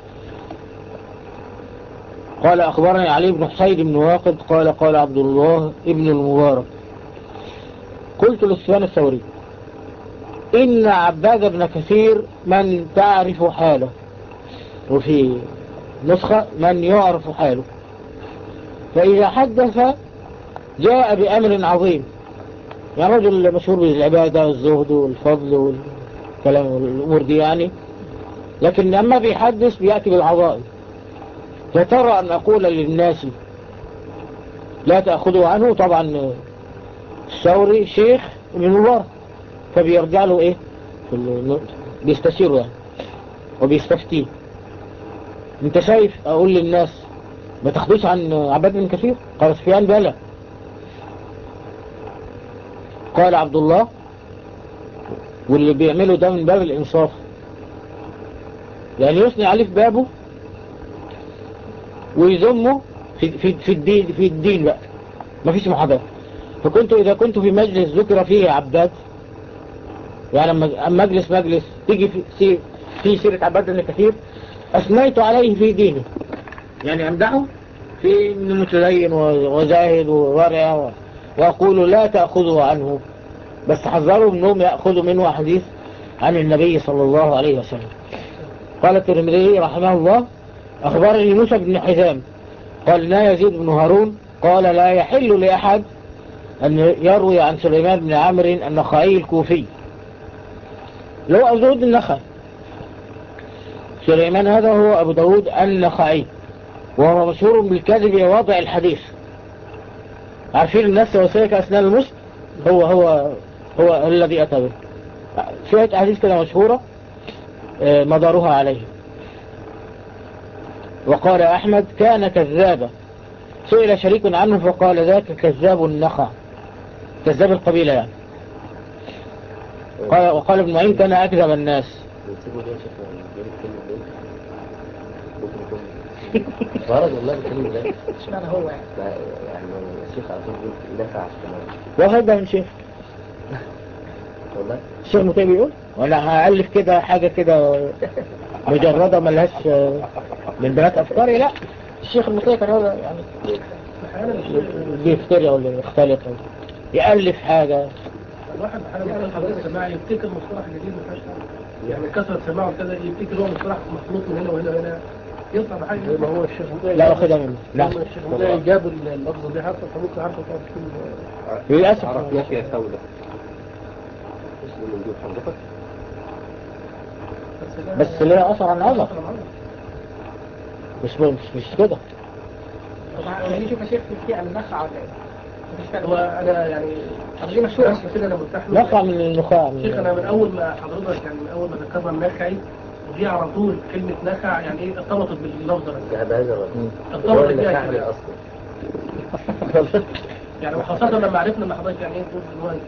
قال أخبرني علي بن حسين بن واقد قال قال عبد الله ابن المبارك قلت لسفيان الثوري إن عباد بن كثير من تعرف حاله وفي نسخة من يعرف حاله فإذا حدث جاء بأمر عظيم يعني رجل مشهور بالعبادة والزهد والفضل والكلام والأمور دي يعني لكن لما بيحدث بيأتي بالعظائم فترى أن أقول للناس لا تأخذه عنه طبعا الثوري شيخ ابن مبارك فبيرجع له ايه في ال- بيستشيره يعني وبيستفتيه انت شايف اقول للناس ما تاخدوش عن عباد بن كثير قال سفيان بلى قال عبد الله واللي بيعمله ده من باب الانصاف يعني يثني عليه في بابه ويذمه في, في, في الدين في الدين بقى مفيش محاباة فكنت إذا كنت في مجلس ذكر فيه عباد يعني لما أما مجلس مجلس تيجي في, في, في سيرة عباد بن كثير أثنيت عليه في دينه يعني أمدحه في إنه متدين وزاهد وورع و- وأقول لا تأخذوا عنه بس حذروا منهم يأخذوا منه حديث عن النبي صلى الله عليه وسلم قال الترمذي رحمه الله أخبرني موسى بن حزام قال لا يزيد بن هارون قال لا يحل لأحد أن يروي عن سليمان بن عمرو النخعي الكوفي لو أبو داود النخعي سليمان هذا هو أبو داود النخعي وهو مشهور بالكذب ووضع الحديث عارفين الناس وسيك أسنان المسلم هو هو هو الذي أتى به شوية أحاديث كده مشهورة آه، مدارها عليه وقال أحمد كان كذابا سئل شريك عنه فقال ذاك كذاب النخع كذاب القبيلة يعني قال وقال ابن معين كان أكذب الناس بنسيبه ليه يا شيخ يعني بيقول الكلمة دي ممكن يكون غرض والله الكلمة ده اشمعنى هو يعني لا، يعني الشيخ على طول بيقول نفع كمان واخد ده من شيخ والله الشيخ متيم يقول وانا هألف كده حاجة كده مجردة ملهاش آه، من بنات أفكاري لا الشيخ المتيم كان هو يعني احيانا الشيخ- بيفتري ولا يختلط ولا يألف حاجة الواحد احيانا بيقرا حضرتك سماع يفتكر مصطلح جديد ما فيهاش حاجة. يعني كثرة سماعه كذا يفتكر هو مصطلح مخلوط من هنا وهنا وهنا يطلع بحاجة زي ما هو الشيخ مدعي لا واخدها منه لا لما الشيخ مدعي جاب اللفظة دي حتى فممكن عارفة تعرف كل للأسف عرفناك يا سودة مسلم من دون حضرتك بس ليه أثر عن عمر مش مش مش كده يعني شوف يا شيخ في النخعة ولا ايه؟ هو انا يعني دي مشهورة اصلا كده انا مرتاح له نقع من النخاع شيخ انا من اول ما حضرتك يعني من اول ما ذكرنا النخعي ودي على طول كلمة نخع يعني ايه ارتبطت باللفظ ده ده بهذا الرجل هو ارتبطت اللي بيها نفعني كده اصلا يعني وخاصة لما عرفنا ان حضرتك يعني ايه تقول ان هو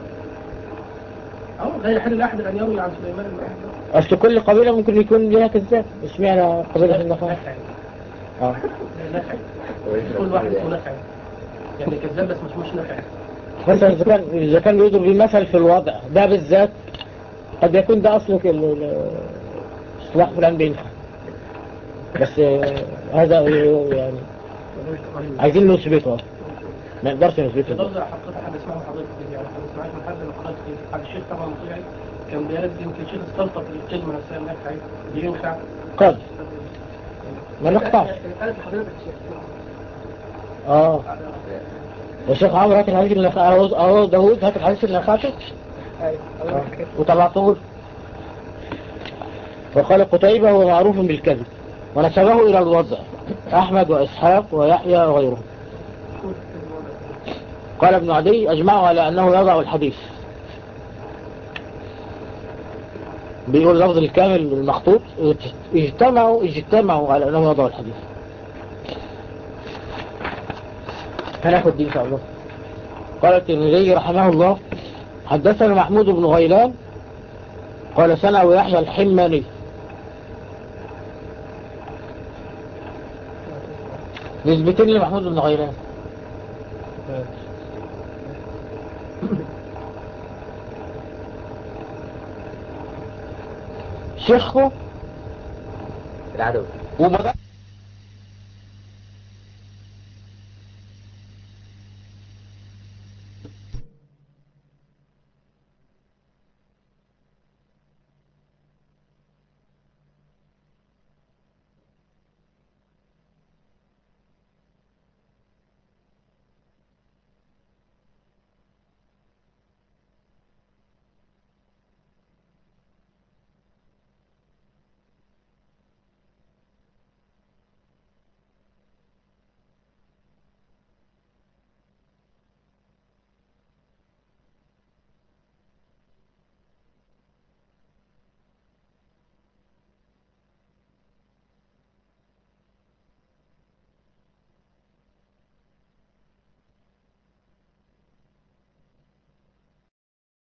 اه غير حل احد ان يروي عن سليمان بن أحمد. أصل كل قبيلة ممكن يكون ليها كذاب اشمعنى قبيلة النخاع نخعي اه نخعي كل واحد اسمه نخعي يعني كذاب بس مش مش نخعي مثلا إذا كان إذا كان بيضرب بمثل في الوضع ده بالذات قد يكون ده أصله ال- ال- اصطلاح فلان بينفع بس آه، هذا يعني عايزين نثبته ما نقدرش نثبته لفظ حقيقة احنا نسمعه حضرتك كتير يعني احنا نسمعه من حد من حضرتك كتير حد الشيخ طبعا مطيعي كان بيرد يمكن شيخ استلطف الكلمة نفسها النخعي بينفع قد ما نقطعش قالت لحضرتك الشيخ اه الشيخ عمرو هات الحديث اللي اهو اهو داوود هات الحديث اللي نخاته ايوه وطلعته له. وقال قتيبة هو معروف بالكذب ونسبه إلى الوضع أحمد وإسحاق ويحيى وغيرهم قال ابن عدي أجمعوا على أنه يضع الحديث بيقول لفظ الكامل المخطوط اجتمعوا اجتمعوا على أنه يضع الحديث هناخد دي إن شاء الله قال الترمذي رحمه الله حدثنا محمود بن غيلان قال سنة ويحيى الحماني نسبتين لمحمود بن غيلان شيخه العدوي وبدأ